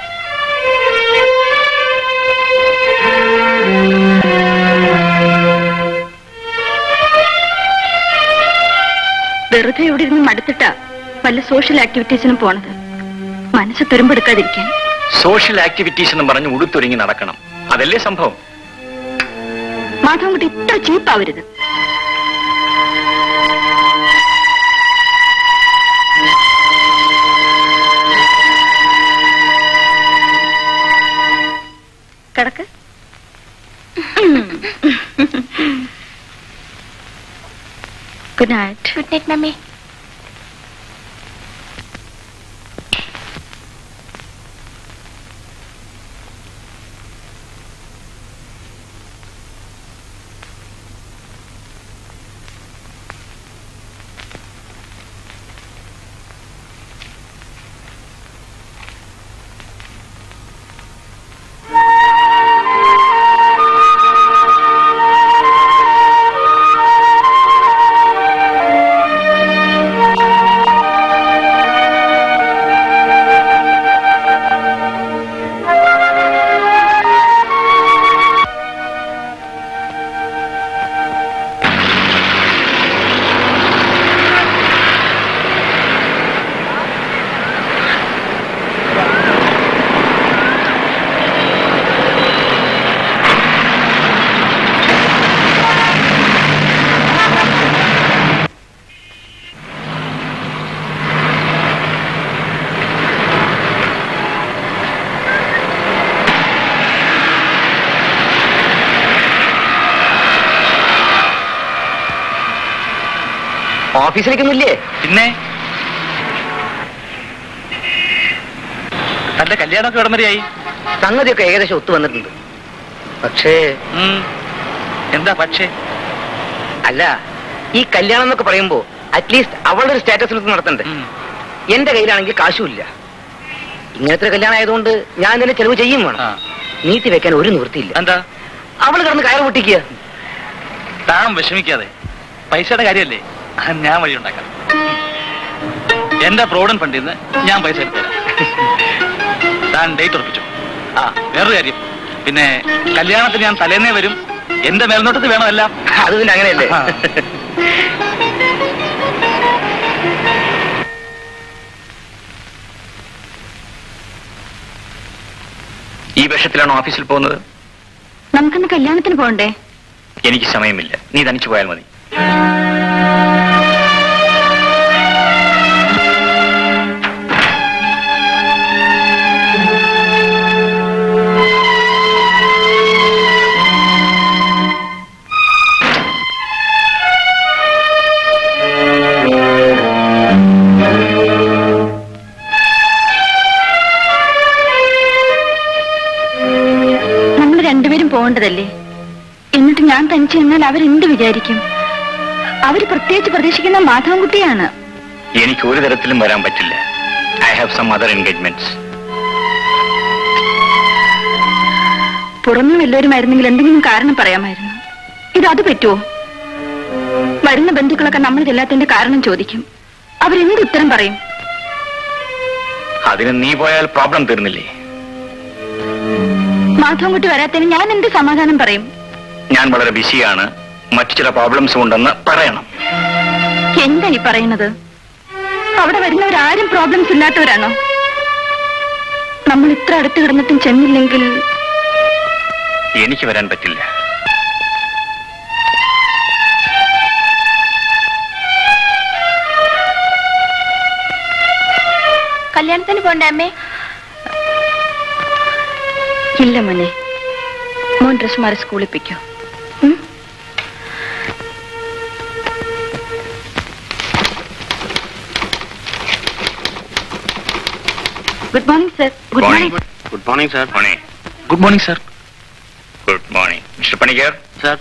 വെറുതെ ഇവിടെ ഇരുന്ന് മടുത്തിട്ടാ വല്ല സോഷ്യൽ ആക്ടിവിറ്റീസിനും പോണത് മനസ്സ് തുരുമ്പെടുക്കാതിരിക്കാൻ സോഷ്യൽ ആക്ടിവിറ്റീസ് എന്ന് പറഞ്ഞ് ഉടുത്തൊരുങ്ങി നടക്കണം അതല്ലേ സംഭവം മാധവൻകുട്ടി ഇത്ര ചീപ്പാവരുത് കിടക്ക് good night good night mummy ഓഫീസിലേക്കൊന്നുമില്ലേ പിന്നെ തന്റെ കല്യാണമൊക്കെ ഇവിടം വരെയായി സംഗതിയൊക്കെ ഏകദേശം ഒത്തു വന്നിട്ടുണ്ട് പക്ഷേ ഉം. എന്താ പക്ഷേ അല്ല ഈ കല്യാണം എന്നൊക്കെ പറയുമ്പോ അറ്റ്ലീസ്റ്റ് അവളുടെ ഒരു സ്റ്റാറ്റസിൽ നടത്തണ്ടേ ഉം. എന്റെ കയ്യിലാണെങ്കിൽ കാശുമില്ല ഇങ്ങനത്തെ ഒരു കല്യാണം ആയതുകൊണ്ട് ഞാൻ തന്നെ ചെലവ് ചെയ്യും വേണം ആ. നീട്ടി വെക്കാൻ ഒരു നിവൃത്തിയില്ല എന്താ അവൾ കിടന്ന് കയറ് പൊട്ടിക്കുക താൻ വിഷമിക്കാതെ പൈസയുടെ കാര്യമല്ലേ അത് ഞാൻ വഴി ഉണ്ടാക്കാം എന്റെ പ്രോവിഡന്റ് ഫണ്ടിൽ നിന്ന് ഞാൻ പൈസ എടുത്തുതരാം താൻ ഡേറ്റ് ഉറപ്പിച്ചു ആ വേറൊരു കാര്യം പിന്നെ കല്യാണത്തിന് ഞാൻ തലേന്നേ വരും എന്റെ മേൽനോട്ടത്തിൽ വേണമെല്ലാം അത് പിന്നെ അങ്ങനെയല്ലേ ആ. ഈ വേഷത്തിലാണോ ഓഫീസിൽ പോകുന്നത് നമുക്കിന്ന് കല്യാണത്തിന് പോകണ്ടേ എനിക്ക് സമയമില്ല നീ തനിച്ചു പോയാൽ മതി നമ്മൾ രണ്ടുപേരും പോകേണ്ടതല്ലേ എന്നിട്ട് ഞാൻ തനിച്ച് നിന്നാൽ അവരെന്ത് വിചാരിക്കും അവര് പ്രത്യേകിച്ച് പ്രതീക്ഷിക്കുന്ന മാധവൻകുട്ടിയാണ് എനിക്ക് ഒരു തരത്തിലും വരാൻ പറ്റില്ല I have some other engagements പുറമെ വല്ലവരുമായിരുന്നെങ്കിൽ എന്തെങ്കിലും കാരണം പറയാമായിരുന്നു ഇത് അത് പറ്റുമോ വരുന്ന ബന്ധുക്കളൊക്കെ നമ്മൾ ചെല്ലാത്തതിന്റെ കാരണം ചോദിക്കും അവരെന്ത് ഉത്തരം പറയും അതിന് നീ പോയാൽ പ്രോബ്ലം തീർന്നില്ലേ മാധവൻകുട്ടി വരാത്തതിന് ഞാൻ എന്ത് സമാധാനം പറയും ഞാൻ വളരെ ബിസിയാണ് മറ്റു ചില പ്രോബ്ലംസും ഉണ്ടെന്ന് പറയണം എന്താ ഈ പറയുന്നത് അവിടെ വരുന്നവരാരും പ്രോബ്ലംസ് ഇല്ലാത്തവരാണോ നമ്മൾ ഇത്ര അടുത്ത് കിടന്നിട്ടും ചെന്നില്ലെങ്കിൽ എനിക്ക് വരാൻ പറ്റില്ല കല്യാണത്തിന് പോണ്ടേ അമ്മേ ഇല്ല മോനെ മോൻ ഡ്രസ് മാറി സ്കൂളിൽ പിക്കോ good morning sir good morning good morning sir morning good morning sir good morning mister Panicker sir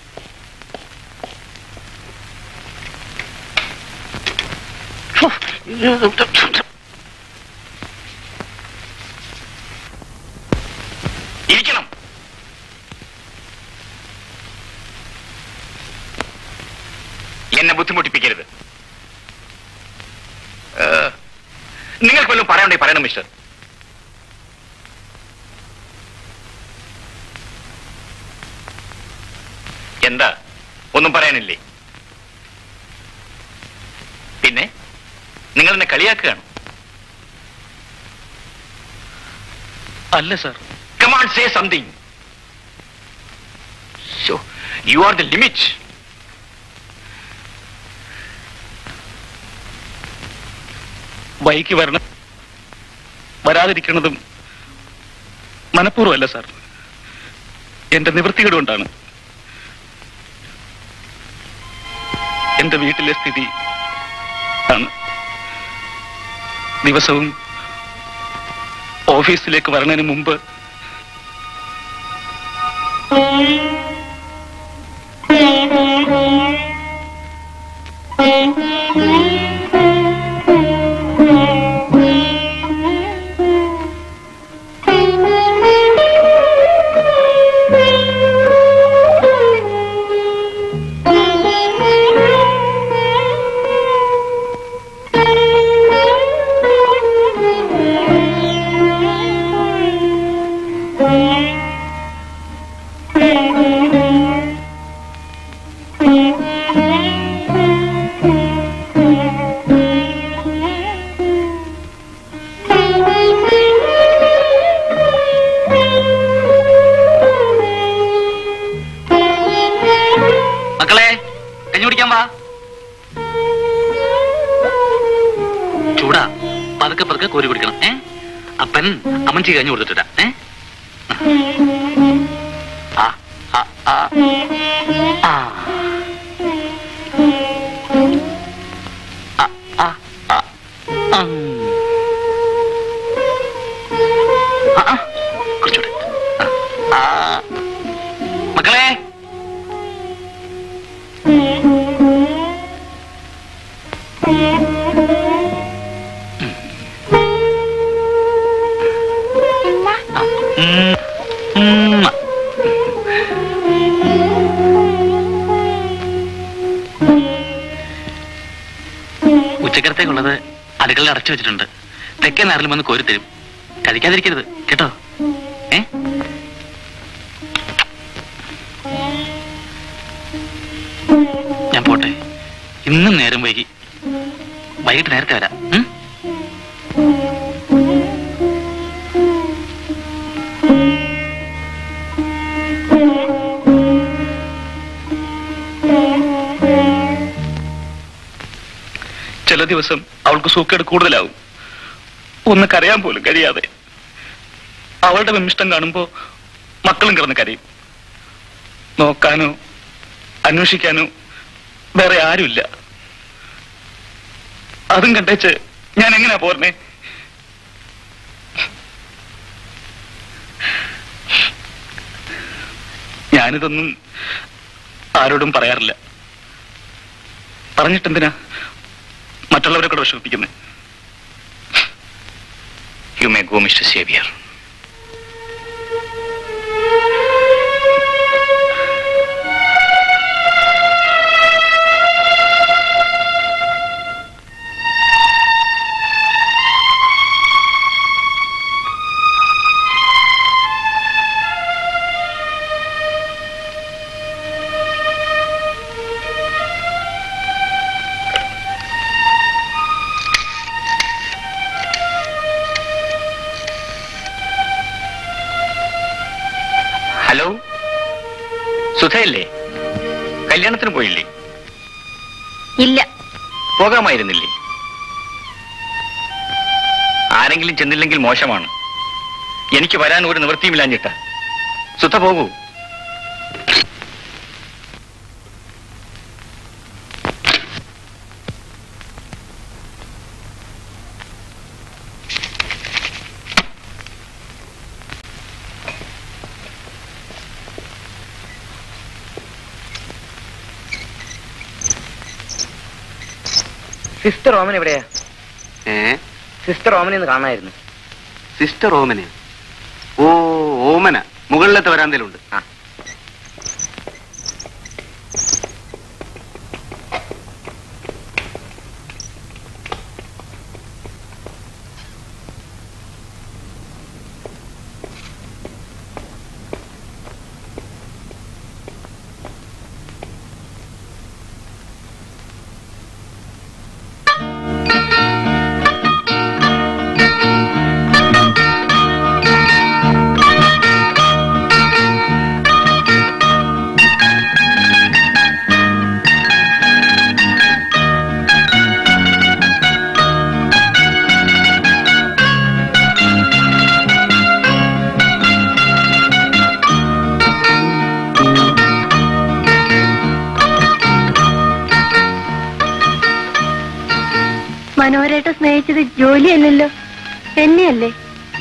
ഇരിക്കണം എന്നെ ബുദ്ധിമുട്ടിപ്പിക്കരുത് ഏഹ്, നിങ്ങൾക്ക് വല്ലതും പറയണ്ടേ പറയണം മിസ്റ്റർ എന്താ ഒന്നും പറയാനില്ലേ പിന്നെ നിങ്ങൾ എന്നെ കളിയാക്കുകയാണ് അല്ല sir Come on, say something. So, you are the limit. Bike വരണം വരാതിരിക്കുന്നതും മനഃപൂർവ്വമല്ല സാർ എന്റെ നിവൃത്തികേട് കൊണ്ടാണ് എന്റെ വീട്ടിലെ സ്ഥിതി ആണ് ദിവസവും ഓഫീസിലേക്ക് വരുന്നതിന് മുമ്പ് മക്കളെ കഞ്ഞി കുടിക്കാൻ വാ ചൂടാ പതുക്കെ പതുക്കെ കോരി കുടിക്കണം ഏ അപ്പൻ അമ്മച്ചി കഞ്ഞി കൊടുത്തിട്ടാ ഏ ആ ആ ആ ആ ആ ആ ആ ഉം. ആ, ആ. കുറച്ചുകൂടെ ആ, ആ. മക്കളെ ഉം. ഉം. ഉച്ചക്കരത്തേക്കുള്ളത് അടുക്കളയിൽ അടച്ചു വെച്ചിട്ടുണ്ട് തെക്കേ നാറിലും വന്ന് കോരി തരും കഴിക്കാതിരിക്കരുത് കേട്ടോ ഏ ഞാൻ പോട്ടെ ഇന്നും നേരം വൈകി വൈകിട്ട് നേരത്തെ വരാം ഉം? ദിവസം അവൾക്ക് സൂക്കേട് കൂടുതലാവും ഒന്ന് കരയാൻ പോലും കഴിയാതെ അവളുടെ വിമിഷ്ടം കാണുമ്പോ മക്കളും കിടന്ന് കരയും നോക്കാനോ അന്വേഷിക്കാനോ വേറെ ആരുമില്ല അതും കണ്ടേച്ച് ഞാൻ എങ്ങനെയാ പോരണേ ഞാനിതൊന്നും ആരോടും പറയാറില്ല പറഞ്ഞിട്ടെന്തിനാ മറ്റുള്ളവരെ കൂടെ വിഷമിപ്പിക്കുന്നത് you may go mister Xavier hello സുധയല്ലേ കല്യാണത്തിന് പോയില്ലേ ഇല്ല പോകാമായിരുന്നില്ലേ ആരെങ്കിലും ചെന്നില്ലെങ്കിൽ മോശമാണ് എനിക്ക് വരാൻ ഒരു നിവൃത്തിയുമില്ലാഞ്ഞിട്ട സുധ പോകൂ സിസ്റ്റർ ഓമൻ എവിടെയാ ഏ സിസ്റ്റർ ഓമനെ ഒന്ന് കാണാമായിരുന്നു സിസ്റ്റർ ഓമന ഓ ഓമന മുകളിലത്തെ വരാന്തയിലുണ്ട് ആ. മനോഹരേട്ട സ്നേഹിച്ചത് ജോലിയല്ലല്ലോ എന്നെയല്ലേ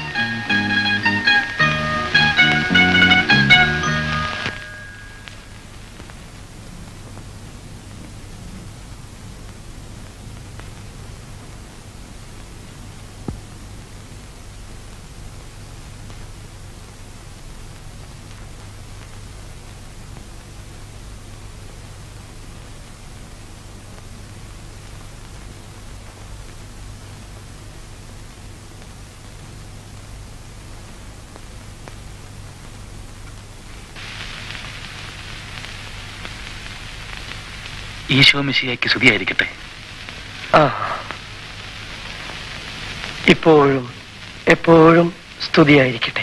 ഈശോ മിശിയാക്കി സ്തുതിയായിരിക്കട്ടെ ആ ഇപ്പോഴും എപ്പോഴും സ്തുതിയായിരിക്കട്ടെ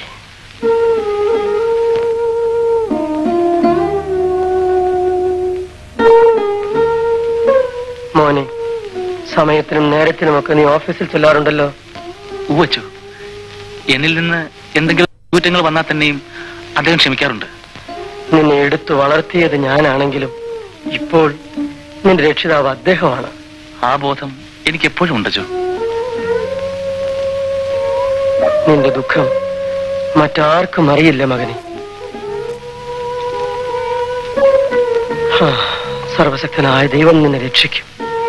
മോനെ സമയത്തിനും നേരത്തിനുമൊക്കെ നീ ഓഫീസിൽ ചെല്ലാറുണ്ടല്ലോ ഉവച്ചു എന്നിൽ നിന്ന് എന്തെങ്കിലും കുറ്റങ്ങൾ വന്നാൽ തന്നെയും അദ്ദേഹം ക്ഷമിക്കാറുണ്ട് നിന്നെ എടുത്തു വളർത്തിയത് ഞാനാണെങ്കിലും ഇപ്പോൾ നിന്റെ രക്ഷിതാവ് അദ്ദേഹമാണ് ആ ബോധം എനിക്ക് എപ്പോഴും ഉണ്ട് ജോ നിന്റെ ദുഃഖം മറ്റാർക്കും അറിയില്ല മകനെ ഹാ, സർവശക്തനായ ദൈവം നിന്നെ രക്ഷിക്കും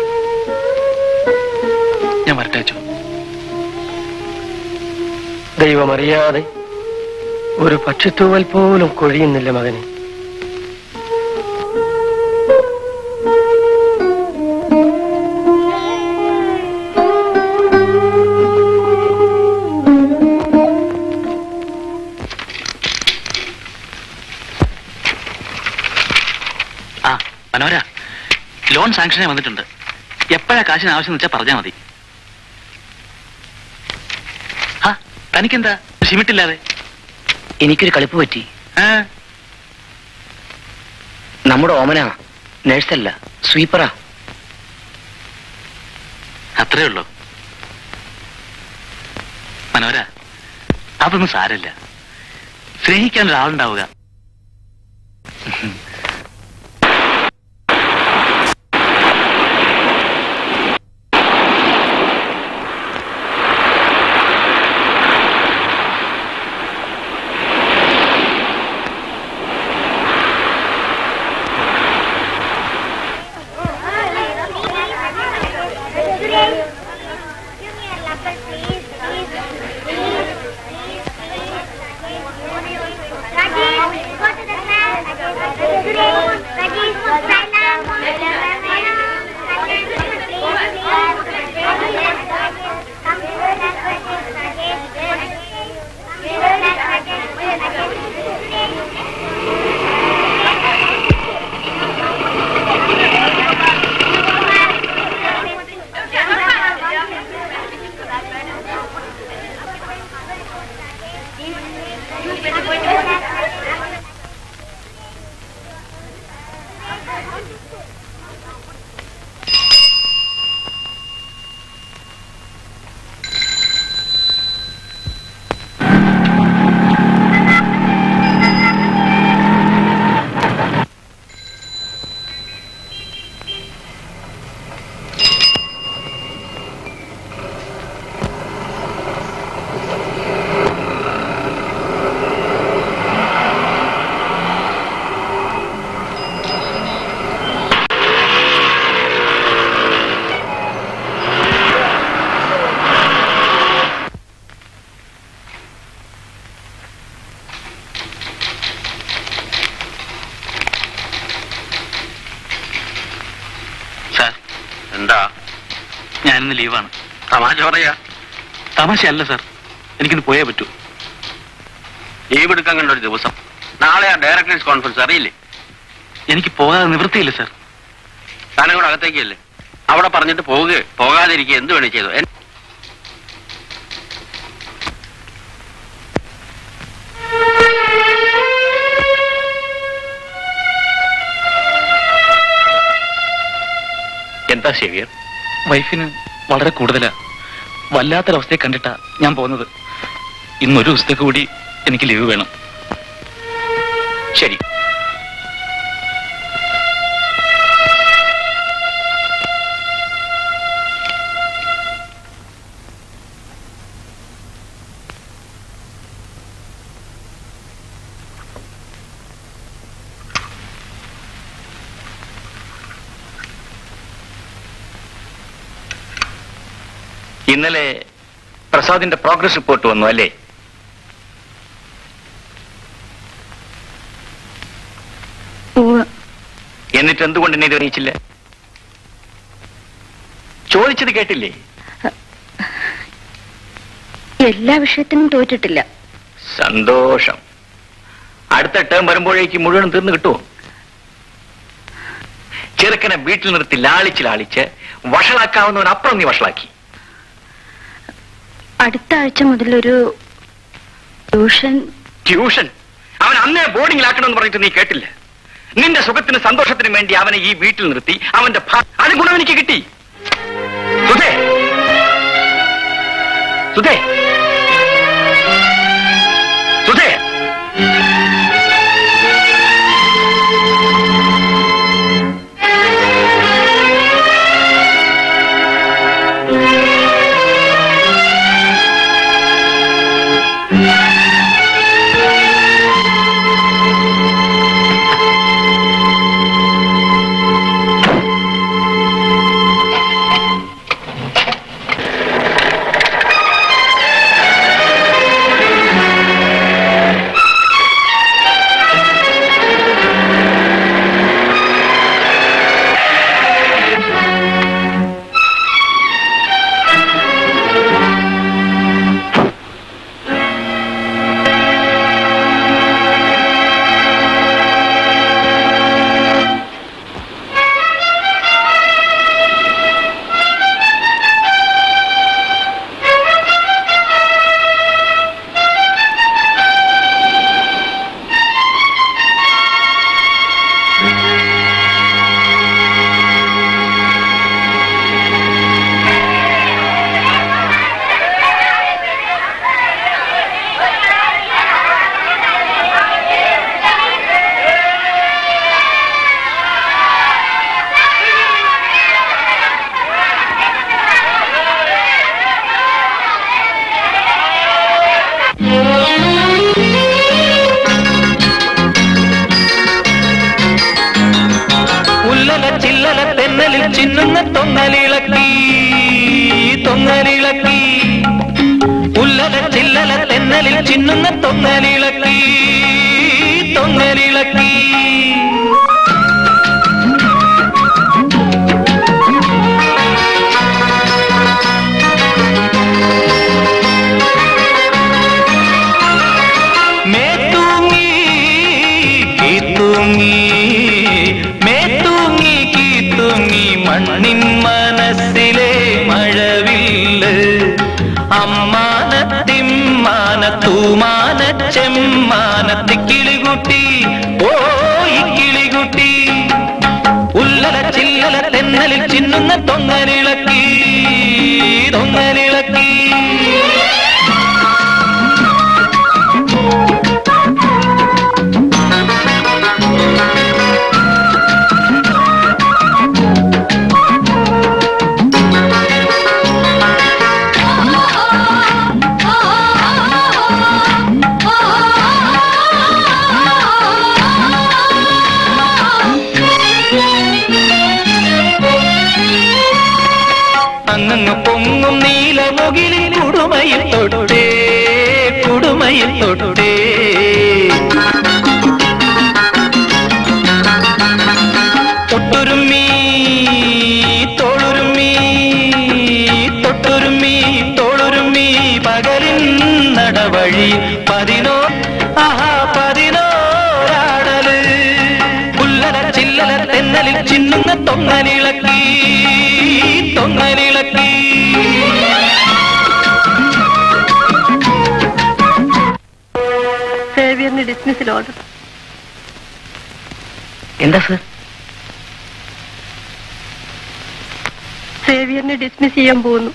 ഞാൻ വരട്ടെ അച്ചോ ദൈവമറിയാതെ ഒരു പക്ഷിത്തൂവൽ പോലും കൊഴിയുന്നില്ല മകനെ ആ മനോര ലോൺ സാങ്ഷനെ വന്നിട്ടുണ്ട് എപ്പോഴാ കാശിന് ആവശ്യം വെച്ചാൽ പറഞ്ഞാൽ മതി ആ തനിക്കെന്താ ഷിമിട്ടില്ലാതെ എനിക്കൊരു കളിപ്പ് പറ്റി ആ നമ്മുടെ ഓമന നേഴ്സല്ല സ്വീപ്പറാ അത്രേ ഉള്ളൂ മനോര അതൊന്നും സാരമില്ല സ്നേഹിക്കാൻ ഒരാളുണ്ടാവുക സാർ എന്താ ഞാനിന്ന് ലീവാണ് തമാശ പറയാ തമാശയല്ല സാർ എനിക്കിന്ന് പോയേ പറ്റൂ ലീവ് എടുക്കാൻ കണ്ട ഒരു ദിവസം നാളെ ആ ഡയറക്ടേഴ്സ് കോൺഫറൻസ് അറിയില്ലേ എനിക്ക് പോകാതെ നിവൃത്തിയില്ല സാർ താനും കൂടെ അകത്തേക്കല്ലേ അവിടെ പറഞ്ഞിട്ട് പോവുക പോകാതിരിക്കുക എന്ത് വേണേ ചെയ്തു എൻ- എന്താ സേവിയർ വൈഫിന് വളരെ കൂടുതലാ വല്ലാത്തൊരവസ്ഥയെ കണ്ടിട്ടാ ഞാൻ പോകുന്നത് ഇന്നൊരു ദിവസത്തേക്ക് കൂടി എനിക്ക് ലീവ് വേണം ശരി ഇന്നലെ പ്രസാദിന്റെ പ്രോഗ്രസ് റിപ്പോർട്ട് വന്നു അല്ലേ എന്നിട്ട് എന്തുകൊണ്ട് എന്നെ ഇത് അറിയിച്ചില്ല ചോദിച്ചത് കേട്ടില്ലേ എല്ലാ വിഷയത്തിനും തോറ്റിട്ടില്ല സന്തോഷം അടുത്ത ടേം വരുമ്പോഴേക്ക് മുഴുവൻ തീർന്നു കിട്ടുമോ ചെറുക്കനെ വീട്ടിൽ നിർത്തി ലാളിച്ച് ലാളിച്ച് വഷളാക്കാവുന്നവൻ അപ്പുറം നീ വഷളാക്കി അടുത്ത ആഴ്ച മുതൽ ഒരു ട്യൂഷൻ ട്യൂഷൻ അവൻ അന്നേ ബോർഡിംഗിലാക്കണമെന്ന് പറഞ്ഞിട്ട് നീ കേട്ടില്ല നിന്റെ സുഖത്തിനും സന്തോഷത്തിനും വേണ്ടി അവനെ ഈ വീട്ടിൽ നിർത്തി അവന്റെ ഭാ- അത് ഗുണം എനിക്ക് കിട്ടി സുധേ സുധേ സുധേ ചിന്നുന്ന തൊങ്ങലിളക്കി തൊങ്ങലിളക്കി ഉല്ലല ചില്ലല തെന്നലിൽ ചിന്നുന്ന തൊങ്ങലിളക്കി തൊങ്ങലിളക്കി मैं तूंगी की तूंगी मैं तൂങ്ങി की തൂങ്ങി മണ്ണിൻ മനസ്സിലെ മഴവില്ല് അമ്മാനത്തിമ്മാന തൂമാന ചെമ്മാനത്തി കിളികുട്ടി ഓ ഈ കിളികുട്ടി ഉല്ലല ചില്ലല തെന്നലിൽ ചിന്നുന്ന തൊങ്ങലിളക്കി തൊങ്ങലിളക്കി അങ്ങ് പൊങ്ങും നീലമുകിലിൽ കുടുമയിൽ തൊട്ടേ കുടുമയിൽ തൊട്ടേ തൊട്ടുരുമ്മി തോളുരുമ്മി തൊട്ടുരുമ്മി തോളുരുമ്മി പകലിൻ നടവഴി പതിനോ ആഹാ പതിനോരാടല് പുല്ലല ചില്ലല തെന്നലിൽ ചിന്നുന്ന തൊങ്ങലിളക്കി തൊങ്ങലിളക്കി സേവിയറിന് ഡിസ്മിസിൽ ഓർഡർ എന്താ സർ സേവിയറിനെ ഡിസ്മിസ് ചെയ്യാൻ പോകുന്നു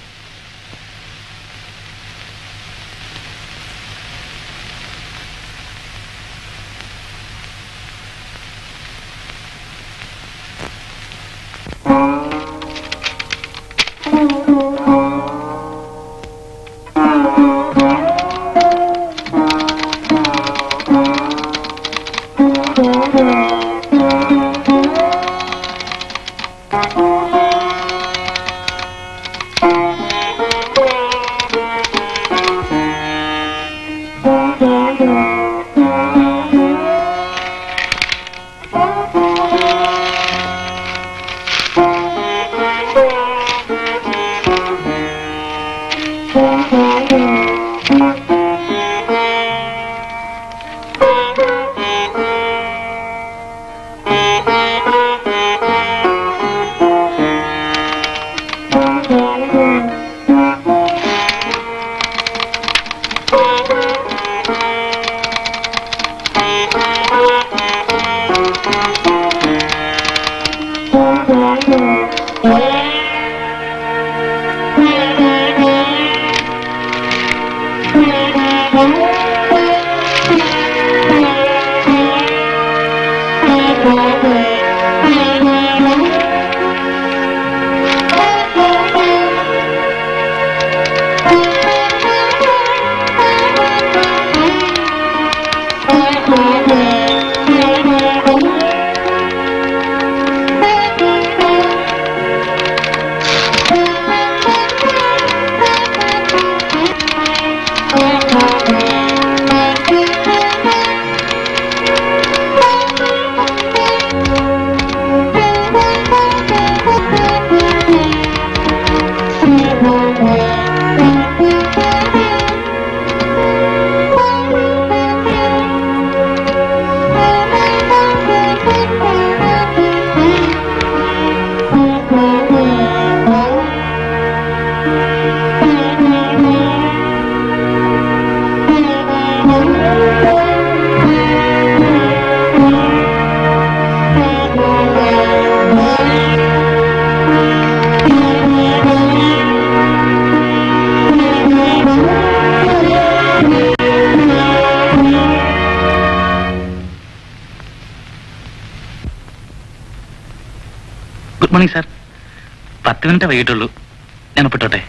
ഗുഡ് മോർണിംഗ് സാർ പത്ത് മിനിറ്റ് വൈകിട്ടുള്ളൂ ഞാൻ ഒപ്പിട്ടോട്ടെ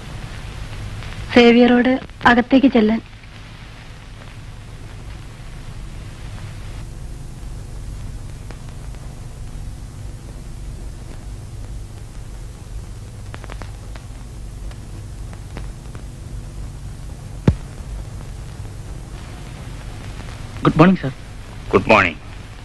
സേവിയറോട് അകത്തേക്ക് ചെല്ലാൻ good morning sir good morning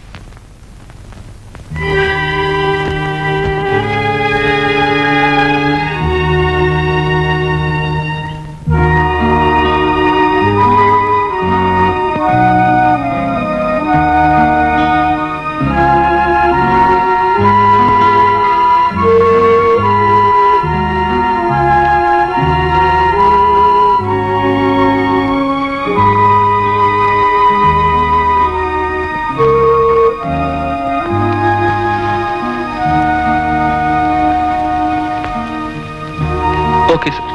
okay sir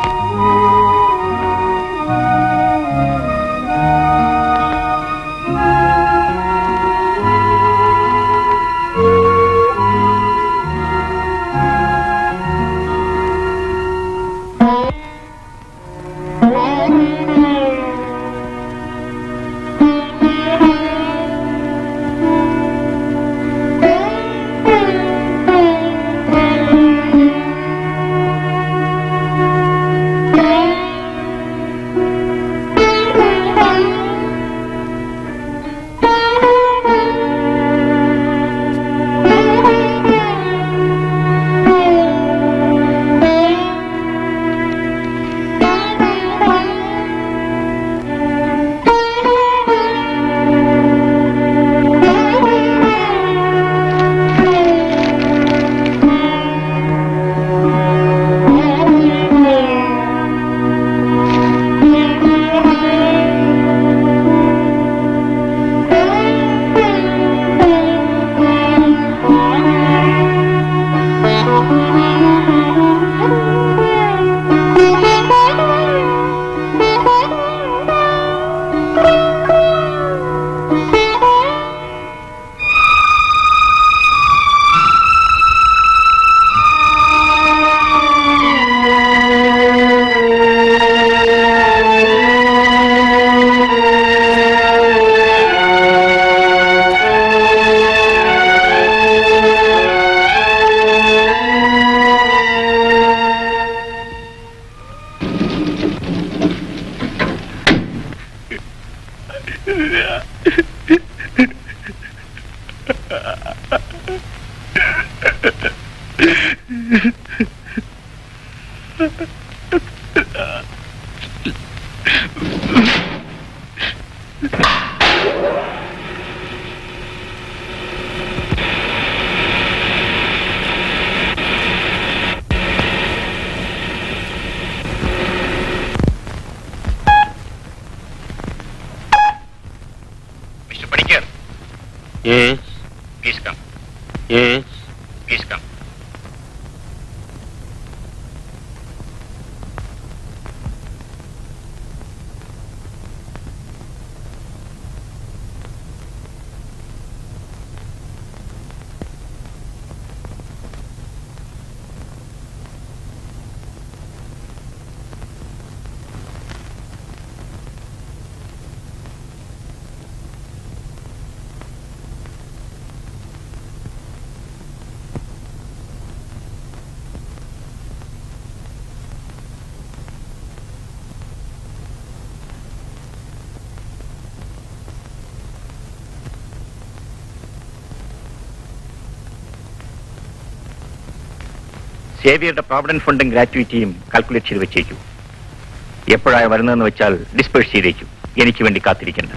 Mr. Padikkar, Yes, please come. yes. Please come. സേവിയറുടെ പ്രോവിഡന്റ് ഫണ്ടും ഗ്രാറ്റുവിറ്റിയും കാൽക്കുലേറ്റ് ചെയ്ത് വെച്ചേക്കൂ എപ്പോഴാണ് വരുന്നതെന്ന് വെച്ചാൽ ഡിസ്പേഴ്സ് ചെയ്തേക്കൂ എനിക്ക് വേണ്ടി കാത്തിരിക്കണ്ട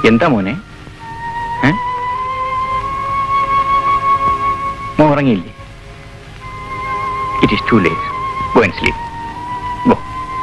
എന്താ മോനെ ഏ? മോൻ ഉറങ്ങിയില്ലേ it is too late go and sleep go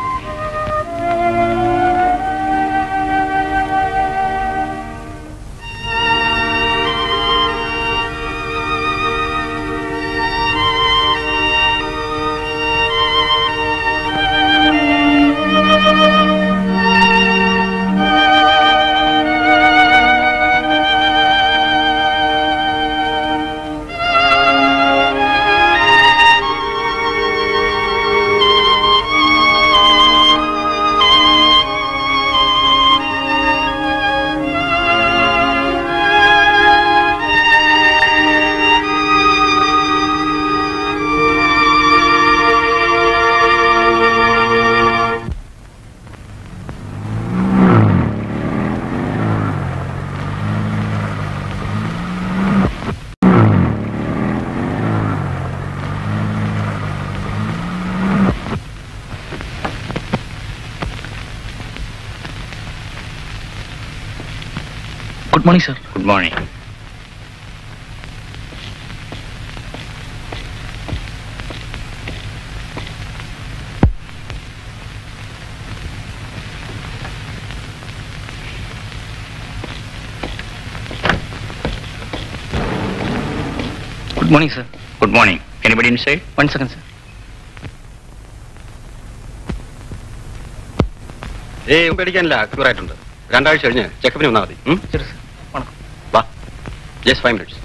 good morning sir good morning good morning sir good morning anybody inside one second sir ഏയ് പേടിക്കാനില്ല ക്യൂർ ആയിട്ടുണ്ട് രണ്ടാഴ്ച കഴിഞ്ഞ് ചെക്കപ്പിന് വന്നാൽ മതി ഉം? ശരി സർ വണക്കം വാ ജസ്റ്റ് ഫൈവ് മിനിറ്റ്സ്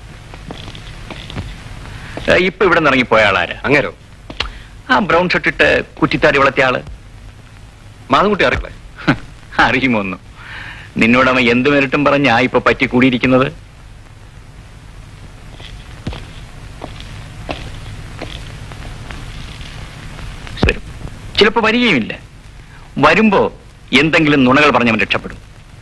ഇപ്പൊ ഇവിടെ നിന്ന് ഇറങ്ങിപ്പോയ ആളാരാ അങ്ങേരോ ആ ബ്രൗൺ ഷർട്ട് ഇട്ട് കുറ്റിത്താടി വളർത്തിയ ആള് മാതൻകുട്ടി അറിയില്ലേ അറിയുമൊന്നു നിന്നോട് അവൻ എന്ത് മെരിട്ടും പറഞ്ഞാ ഇപ്പൊ പറ്റി കൂടിയിരിക്കുന്നത് ശരി ചിലപ്പോ വരികയുമില്ല വരുമ്പോ എന്തെങ്കിലും നുണകൾ പറഞ്ഞവൻ രക്ഷപ്പെടും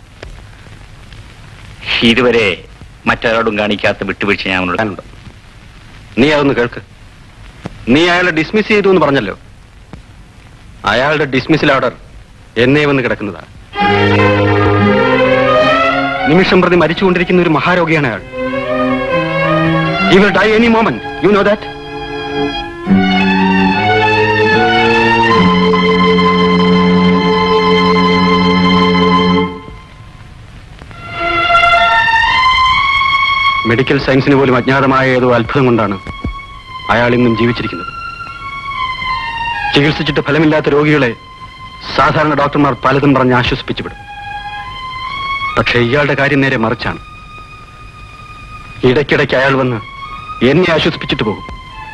ഇതുവരെ മറ്റൊരാളും കാണിക്കാത്ത വിട്ടുവീഴ്ച ഞാൻ അവനോട് ഞാനുണ്ട് നീ അതൊന്ന് കേൾക്ക് നീ അയാളെ ഡിസ്മിസ് ചെയ്തു എന്ന് പറഞ്ഞല്ലോ അയാളുടെ ഡിസ്മിസിൽ ഓർഡർ എന്നെ വന്ന് കിടക്കുന്നതാ നിമിഷം പ്രതി മരിച്ചുകൊണ്ടിരിക്കുന്ന ഒരു മഹാരോഗിയാണ് അയാൾ he will die any moment you know that medical സയൻസിന് പോലും അജ്ഞാതമായ ഏതോ അത്ഭുതം കൊണ്ടാണ് അയാൾ ഇന്നും ജീവിച്ചിരിക്കുന്നത് ചികിത്സിച്ചിട്ട് ഫലമില്ലാത്ത രോഗികളെ സാധാരണ ഡോക്ടർമാർ പലതും പറഞ്ഞ് ആശ്വസിപ്പിച്ചുവിടും പക്ഷേ ഇയാളുടെ കാര്യം നേരെ മറിച്ചാണ് ഇടയ്ക്കിടയ്ക്ക് അയാൾ വന്ന് എന്നെ ആശ്വസിപ്പിച്ചിട്ട് പോകും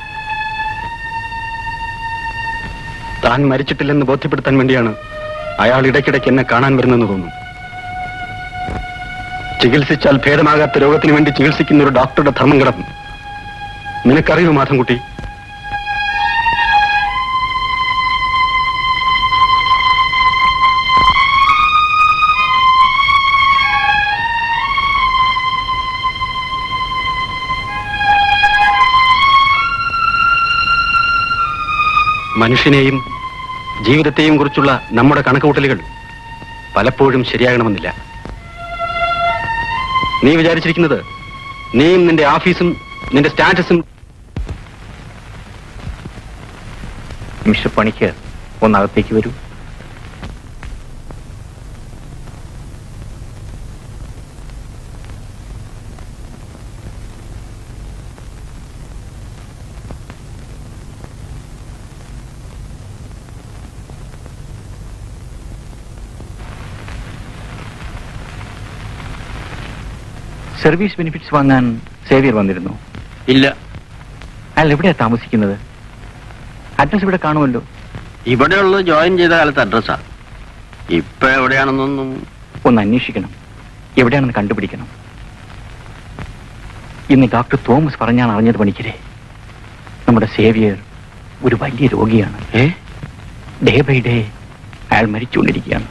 താൻ മരിച്ചിട്ടില്ലെന്ന് ബോധ്യപ്പെടുത്താൻ വേണ്ടിയാണ് അയാൾ ഇടയ്ക്കിടയ്ക്ക് എന്നെ കാണാൻ വരുന്നെന്ന് തോന്നുന്നു ചികിത്സിച്ചാൽ ഭേദമാകാത്ത രോഗത്തിന് വേണ്ടി ചികിത്സിക്കുന്ന ഒരു ഡോക്ടറുടെ ധർമ്മം കിടന്നു നിനക്കറിയോ മാധൻകുട്ടി മനുഷ്യനെയും ജീവിതത്തെയും കുറിച്ചുള്ള നമ്മുടെ കണക്കുകൂട്ടലുകൾ പലപ്പോഴും ശരിയാകണമെന്നില്ല നീ വിചാരിച്ചിരിക്കുന്നത് നീയും നിന്റെ ഓഫീസും നിന്റെ സ്റ്റാറ്റസും മിസ്റ്റർ പണിക്ക് ഒന്നകത്തേക്ക് വരൂ സർവീസ് ബെനിഫിറ്റ്സ് വാങ്ങാൻ സേവിയർ വന്നിരുന്നു ഇല്ല അയാൾ എവിടെയാ താമസിക്കുന്നത് അഡ്രസ് ഇവിടെ കാണുമല്ലോ ഇവിടെയുള്ളത് ജോയിൻ ചെയ്ത കാലത്ത് അഡ്രസ്സാ ഇപ്പൊ എവിടെയാണെന്നൊന്നും ഒന്ന് അന്വേഷിക്കണം എവിടെയാണെന്ന് കണ്ടുപിടിക്കണം ഇന്ന് ഡോക്ടർ തോമസ് പറഞ്ഞാണ് അറിഞ്ഞത് പണിക്കരെ നമ്മുടെ സേവിയർ ഒരു വലിയ രോഗിയാണ് ഏ ഡേ ബൈ ഡേ അയാൾ മരിച്ചുകൊണ്ടിരിക്കുകയാണ്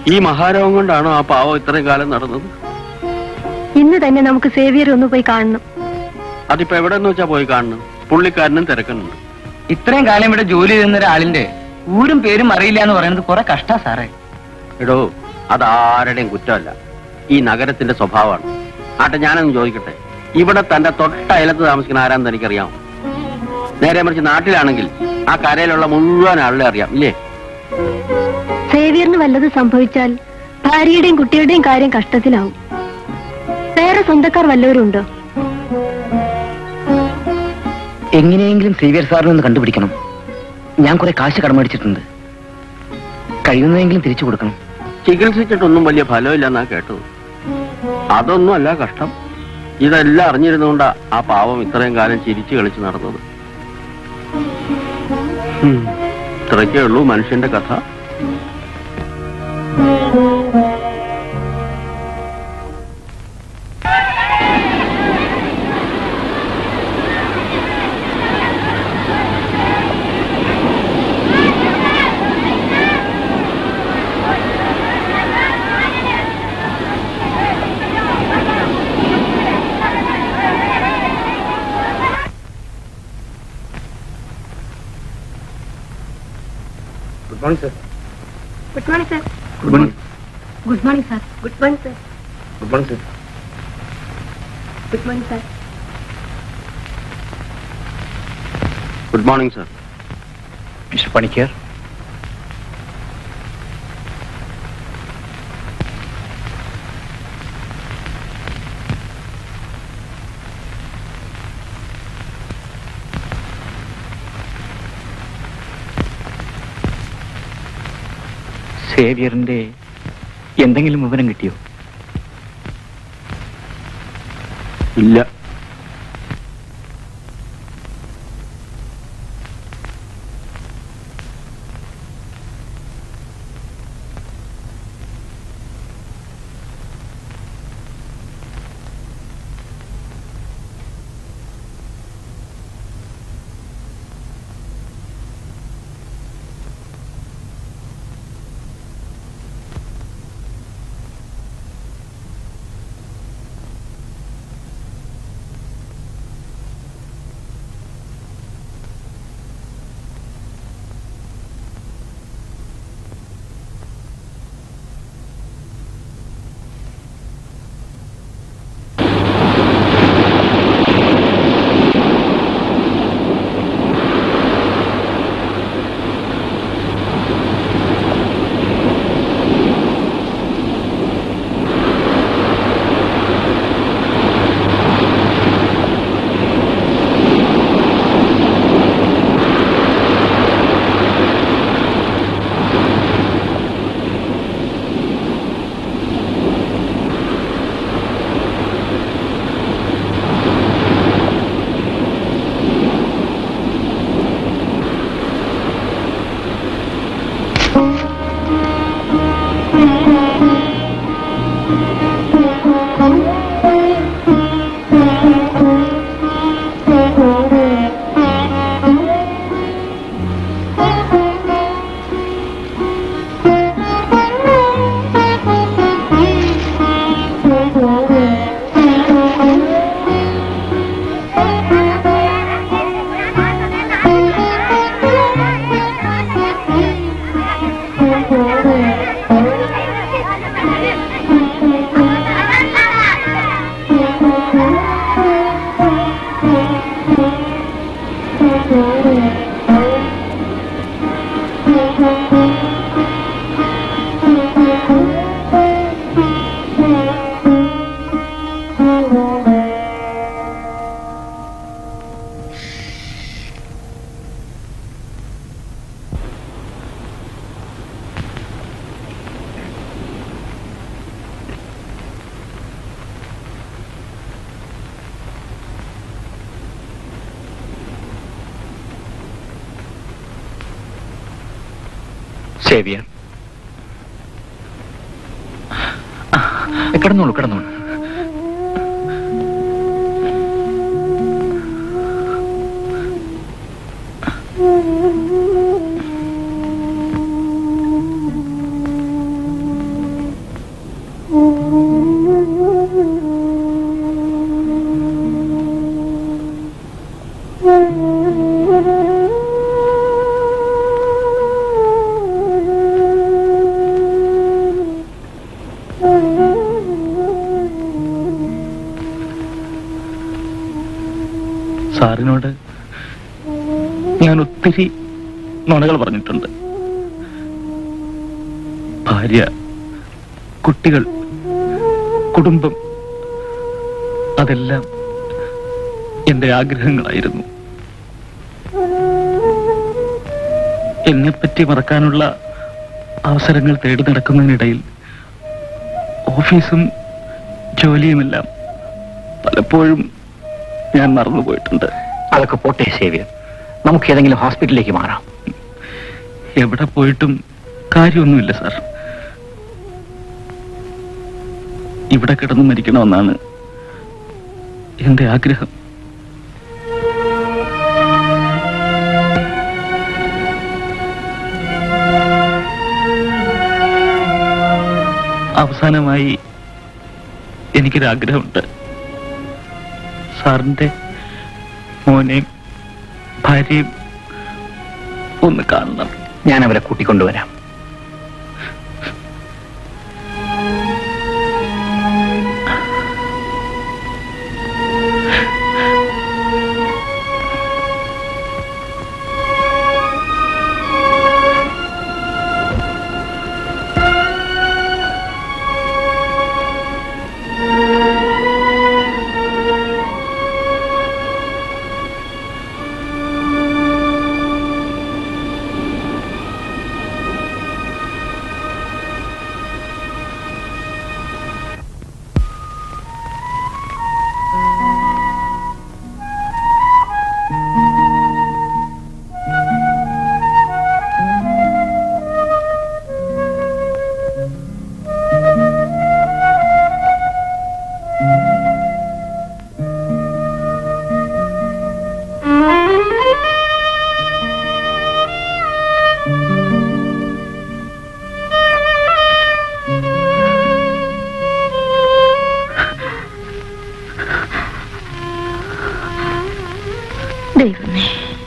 ഈ മഹാരോഗം കൊണ്ടാണോ ആ പാവം ഇത്രയും കാലം നടന്നത് ഇന്ന് തന്നെ നമുക്ക് സേവിയർ ഒന്ന് പോയി കാണണം അതിപ്പോ എവിടെ വെച്ചാ പോയി കാണണം പുള്ളിക്കാരനും തിരക്കുന്നുണ്ട് ഇത്രയും കാലം ഇവിടെ ജോലി ചെയ്യുന്ന ഒരാളിന്റെ ഊരും പേരും അറിയില്ല എന്ന് പറയുന്നത് കുറെ കഷ്ടാ സാറേ എടോ അതാരുടെയും കുറ്റമല്ല ഈ നഗരത്തിന്റെ സ്വഭാവമാണ് ആട്ടെ ഞാനൊന്ന് ചോദിക്കട്ടെ ഇവിടെ തന്റെ തൊട്ട അയലത്ത് താമസിക്കുന്ന ആരാന്ന് എനിക്കറിയാമോ നേരെ മറിച്ച് നാട്ടിലാണെങ്കിൽ ആ കരയിലുള്ള മുഴുവൻ ആളുടെ അറിയാം ഇല്ലേ സേവിയറിന് വല്ലത് സംഭവിച്ചാൽ ഭാര്യയുടെയും കുട്ടിയുടെയും കാര്യം കഷ്ടത്തിലാവും വേറെ സ്വന്തക്കാർ വല്ലവരും ഉണ്ടോ എങ്ങനെയെങ്കിലും സേവിയർ സാറിനെ ഒന്ന് കണ്ടുപിടിക്കണം ഞാൻ കുറെ കാശ് കടമടിച്ചിട്ടുണ്ട് കഴിയുന്നതെങ്കിലും തിരിച്ചു കൊടുക്കണം ചികിത്സിച്ചിട്ടൊന്നും വലിയ ഫലമില്ലെന്നാ കേട്ടത് അതൊന്നും അല്ല കഷ്ടം ഇതെല്ലാം അറിഞ്ഞിരുന്നുകൊണ്ടാ ആ പാവം ഇത്രയും കാലം ചിരിച്ചു കളിച്ച് നടന്നത് ഹും, ഇത്രയ്ക്കേ ഉള്ളൂ മനുഷ്യന്റെ കഥ good morning sir good morning sir good morning good morning sir good morning sir good morning sir good morning sir good morning sir mister Panicker സേവിയറിന്റെ എന്തെങ്കിലും വിവരം കിട്ടിയോ ഇല്ല സേവിയർ കിടന്നോളൂ കിടന്നോളൂ സാറിനോട് ഞാൻ ഒത്തിരി നുണകൾ പറഞ്ഞിട്ടുണ്ട് ഭാര്യ കുട്ടികൾ കുടുംബം അതെല്ലാം എന്റെ ആഗ്രഹങ്ങളായിരുന്നു എന്നെപ്പറ്റി മറക്കാനുള്ള അവസരങ്ങൾ തേടി നടക്കുന്നതിനിടയിൽ ഓഫീസും ജോലിയുമെല്ലാം പലപ്പോഴും ഞാൻ മറന്നുപോയിട്ടുണ്ട് അതൊക്കെ പോട്ടെ സേവ്യർ നമുക്ക് ഏതെങ്കിലും ഹോസ്പിറ്റലിലേക്ക് മാറാം എവിടെ പോയിട്ടും കാര്യമൊന്നുമില്ല സാർ ഇവിടെ കിടന്ന് മരിക്കണമെന്നാണ് എന്റെ ആഗ്രഹം അവസാനമായി എനിക്കൊരാഗ്രഹമുണ്ട് സാറിന്റെ മോനെയും ഭാര്യയും ഒന്ന് കാണണം ഞാൻ അവരെ കൂട്ടിക്കൊണ്ടുവരാം ദൈവമേ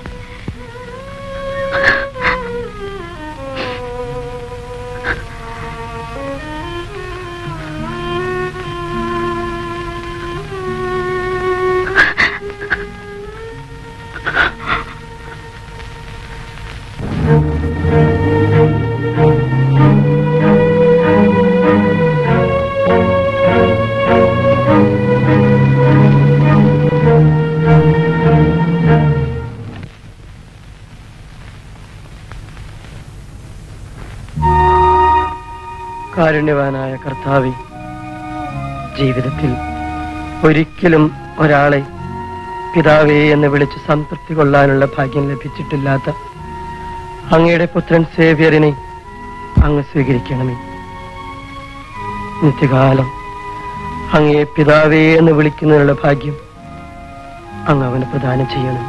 കാരുണ്യവാനായ കർത്താവെ ജീവിതത്തിൽ ഒരിക്കലും ഒരാളെ പിതാവേ എന്ന് വിളിച്ച് സംതൃപ്തി കൊള്ളാനുള്ള ഭാഗ്യം ലഭിച്ചിട്ടില്ലാത്ത അങ്ങയുടെ പുത്രൻ സേവ്യറിനെ അങ്ങ് സ്വീകരിക്കണമേ നിത്യകാലം അങ്ങയെ പിതാവേ എന്ന് വിളിക്കുന്നതിനുള്ള ഭാഗ്യം അങ്ങ് അവന് പ്രദാനം ചെയ്യണം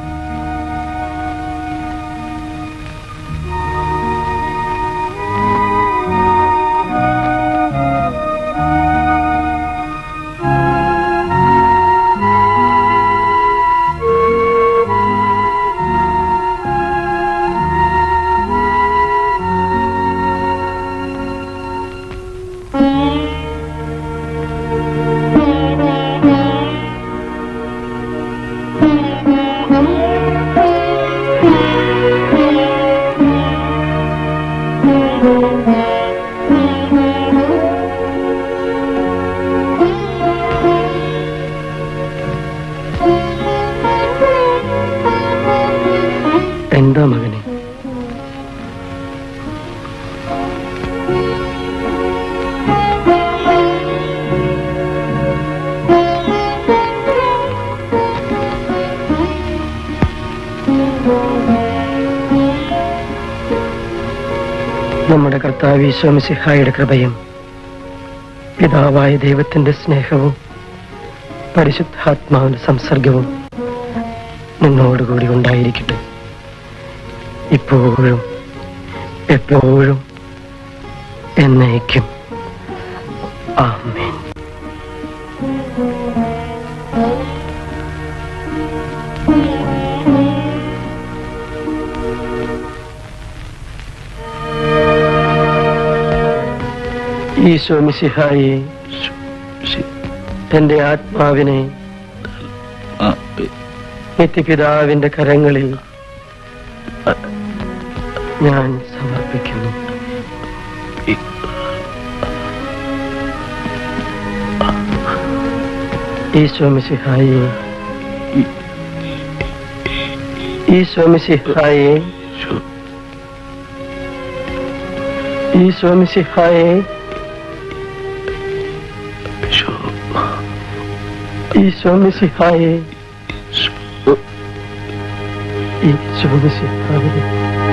എന്താ മകനെ നമ്മുടെ കർത്താവ് ഈശോമിസിഹായുടെ കൃപയും പിതാവായ ദൈവത്തിന്റെ സ്നേഹവും പരിശുദ്ധാത്മാവിന്റെ സംസർഗവും നിന്നോടുകൂടി ഉണ്ടായിരിക്കട്ടെ ഇപ്പോഴും എപ്പോഴും എന്നേക്കും ആമേൻ ഈശോ മിശിഹായെ എന്റെ ആത്മാവിനെ നിത്യപിതാവിന്റെ കരങ്ങളിൽ അ, ഞാൻ സമർപ്പിക്കുന്നു ഈശോ മിശിഹായെ ഈശോ മിശിഹായെ ഈശോ മിശിഹായെ ഈശോ മിശിഹായെ ഈശോ മിശിഹായെ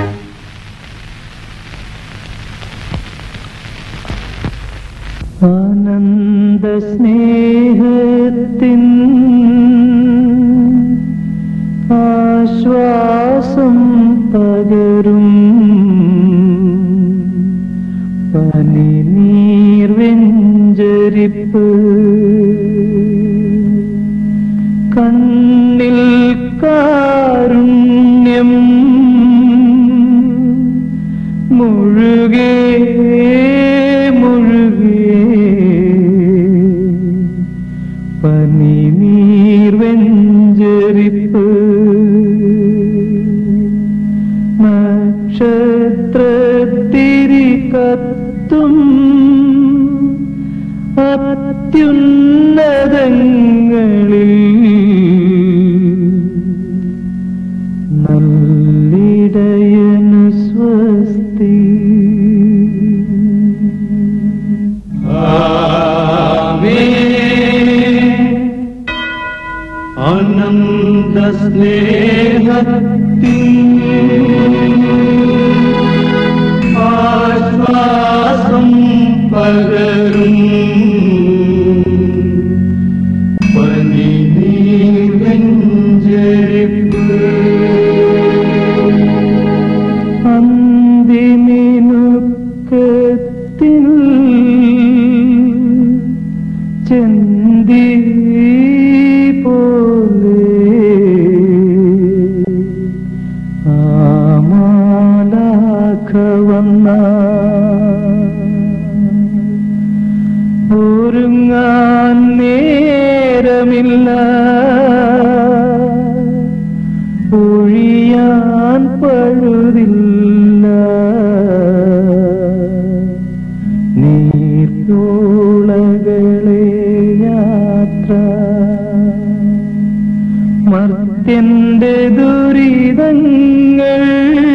ആനന്ദ സ്നേഹത്തിൻ ആശ്വാസം പകരും പനി നീർവെഞ്ചരിപ്പ് കണ്ണിൽ കാരുണ്യം മുഴുകേ മുഴുകേ പനി നീർവെഞ്ചരിപ്പ് നക്ഷത്രത്തിരി കത്തും അത്യുന്നതങ്ങളിൽ നല്ലിടയനു സ്വസ്തി ആനന്ദ സ്നേഹത്തിൻ ആശ്വാസം പകരും പനി നീർവെഞ്ചരിപ്പ് അന്തിമിനുക്കത്തിൽ ചെന്തി പോലെ ആമാലാഖ വന്ന ഒരുങ്ങാൻ നേരമില്ല ഒഴിയാൻ പഴുതില്ല നീർത്തോളകളെ യാത്ര മർത്യന്റെ ദുരിതങ്ങൾ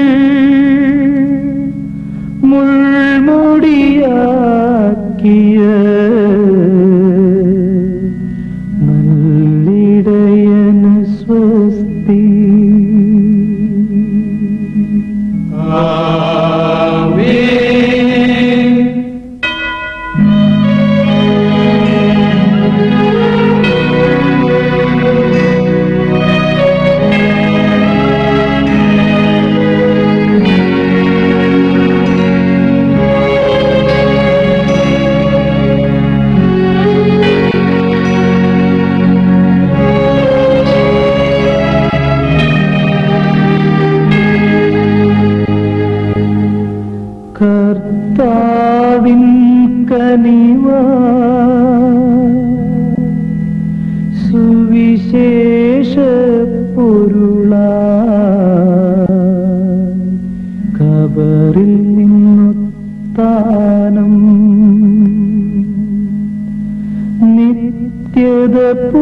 മുൾമുടിയാക്കിയ നല്ലിടയന് സ്വസ്തി കർത്താവിൻ കനിവ സുവിശേഷ പൊരുള കബറിൽ നിന്നുത്താനം നിത്യത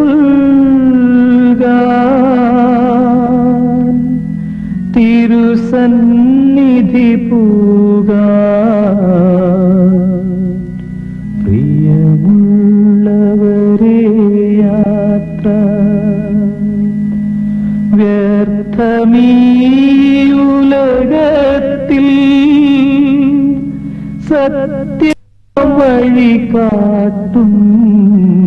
പുൽകാൻ തിരുസന്നിധി പൂക പ്രിയമുള്ളവരെ യാത്ര വ്യർത്ഥമീ ഉലകത്തിൽ സത്യ വഴി കാട്ടും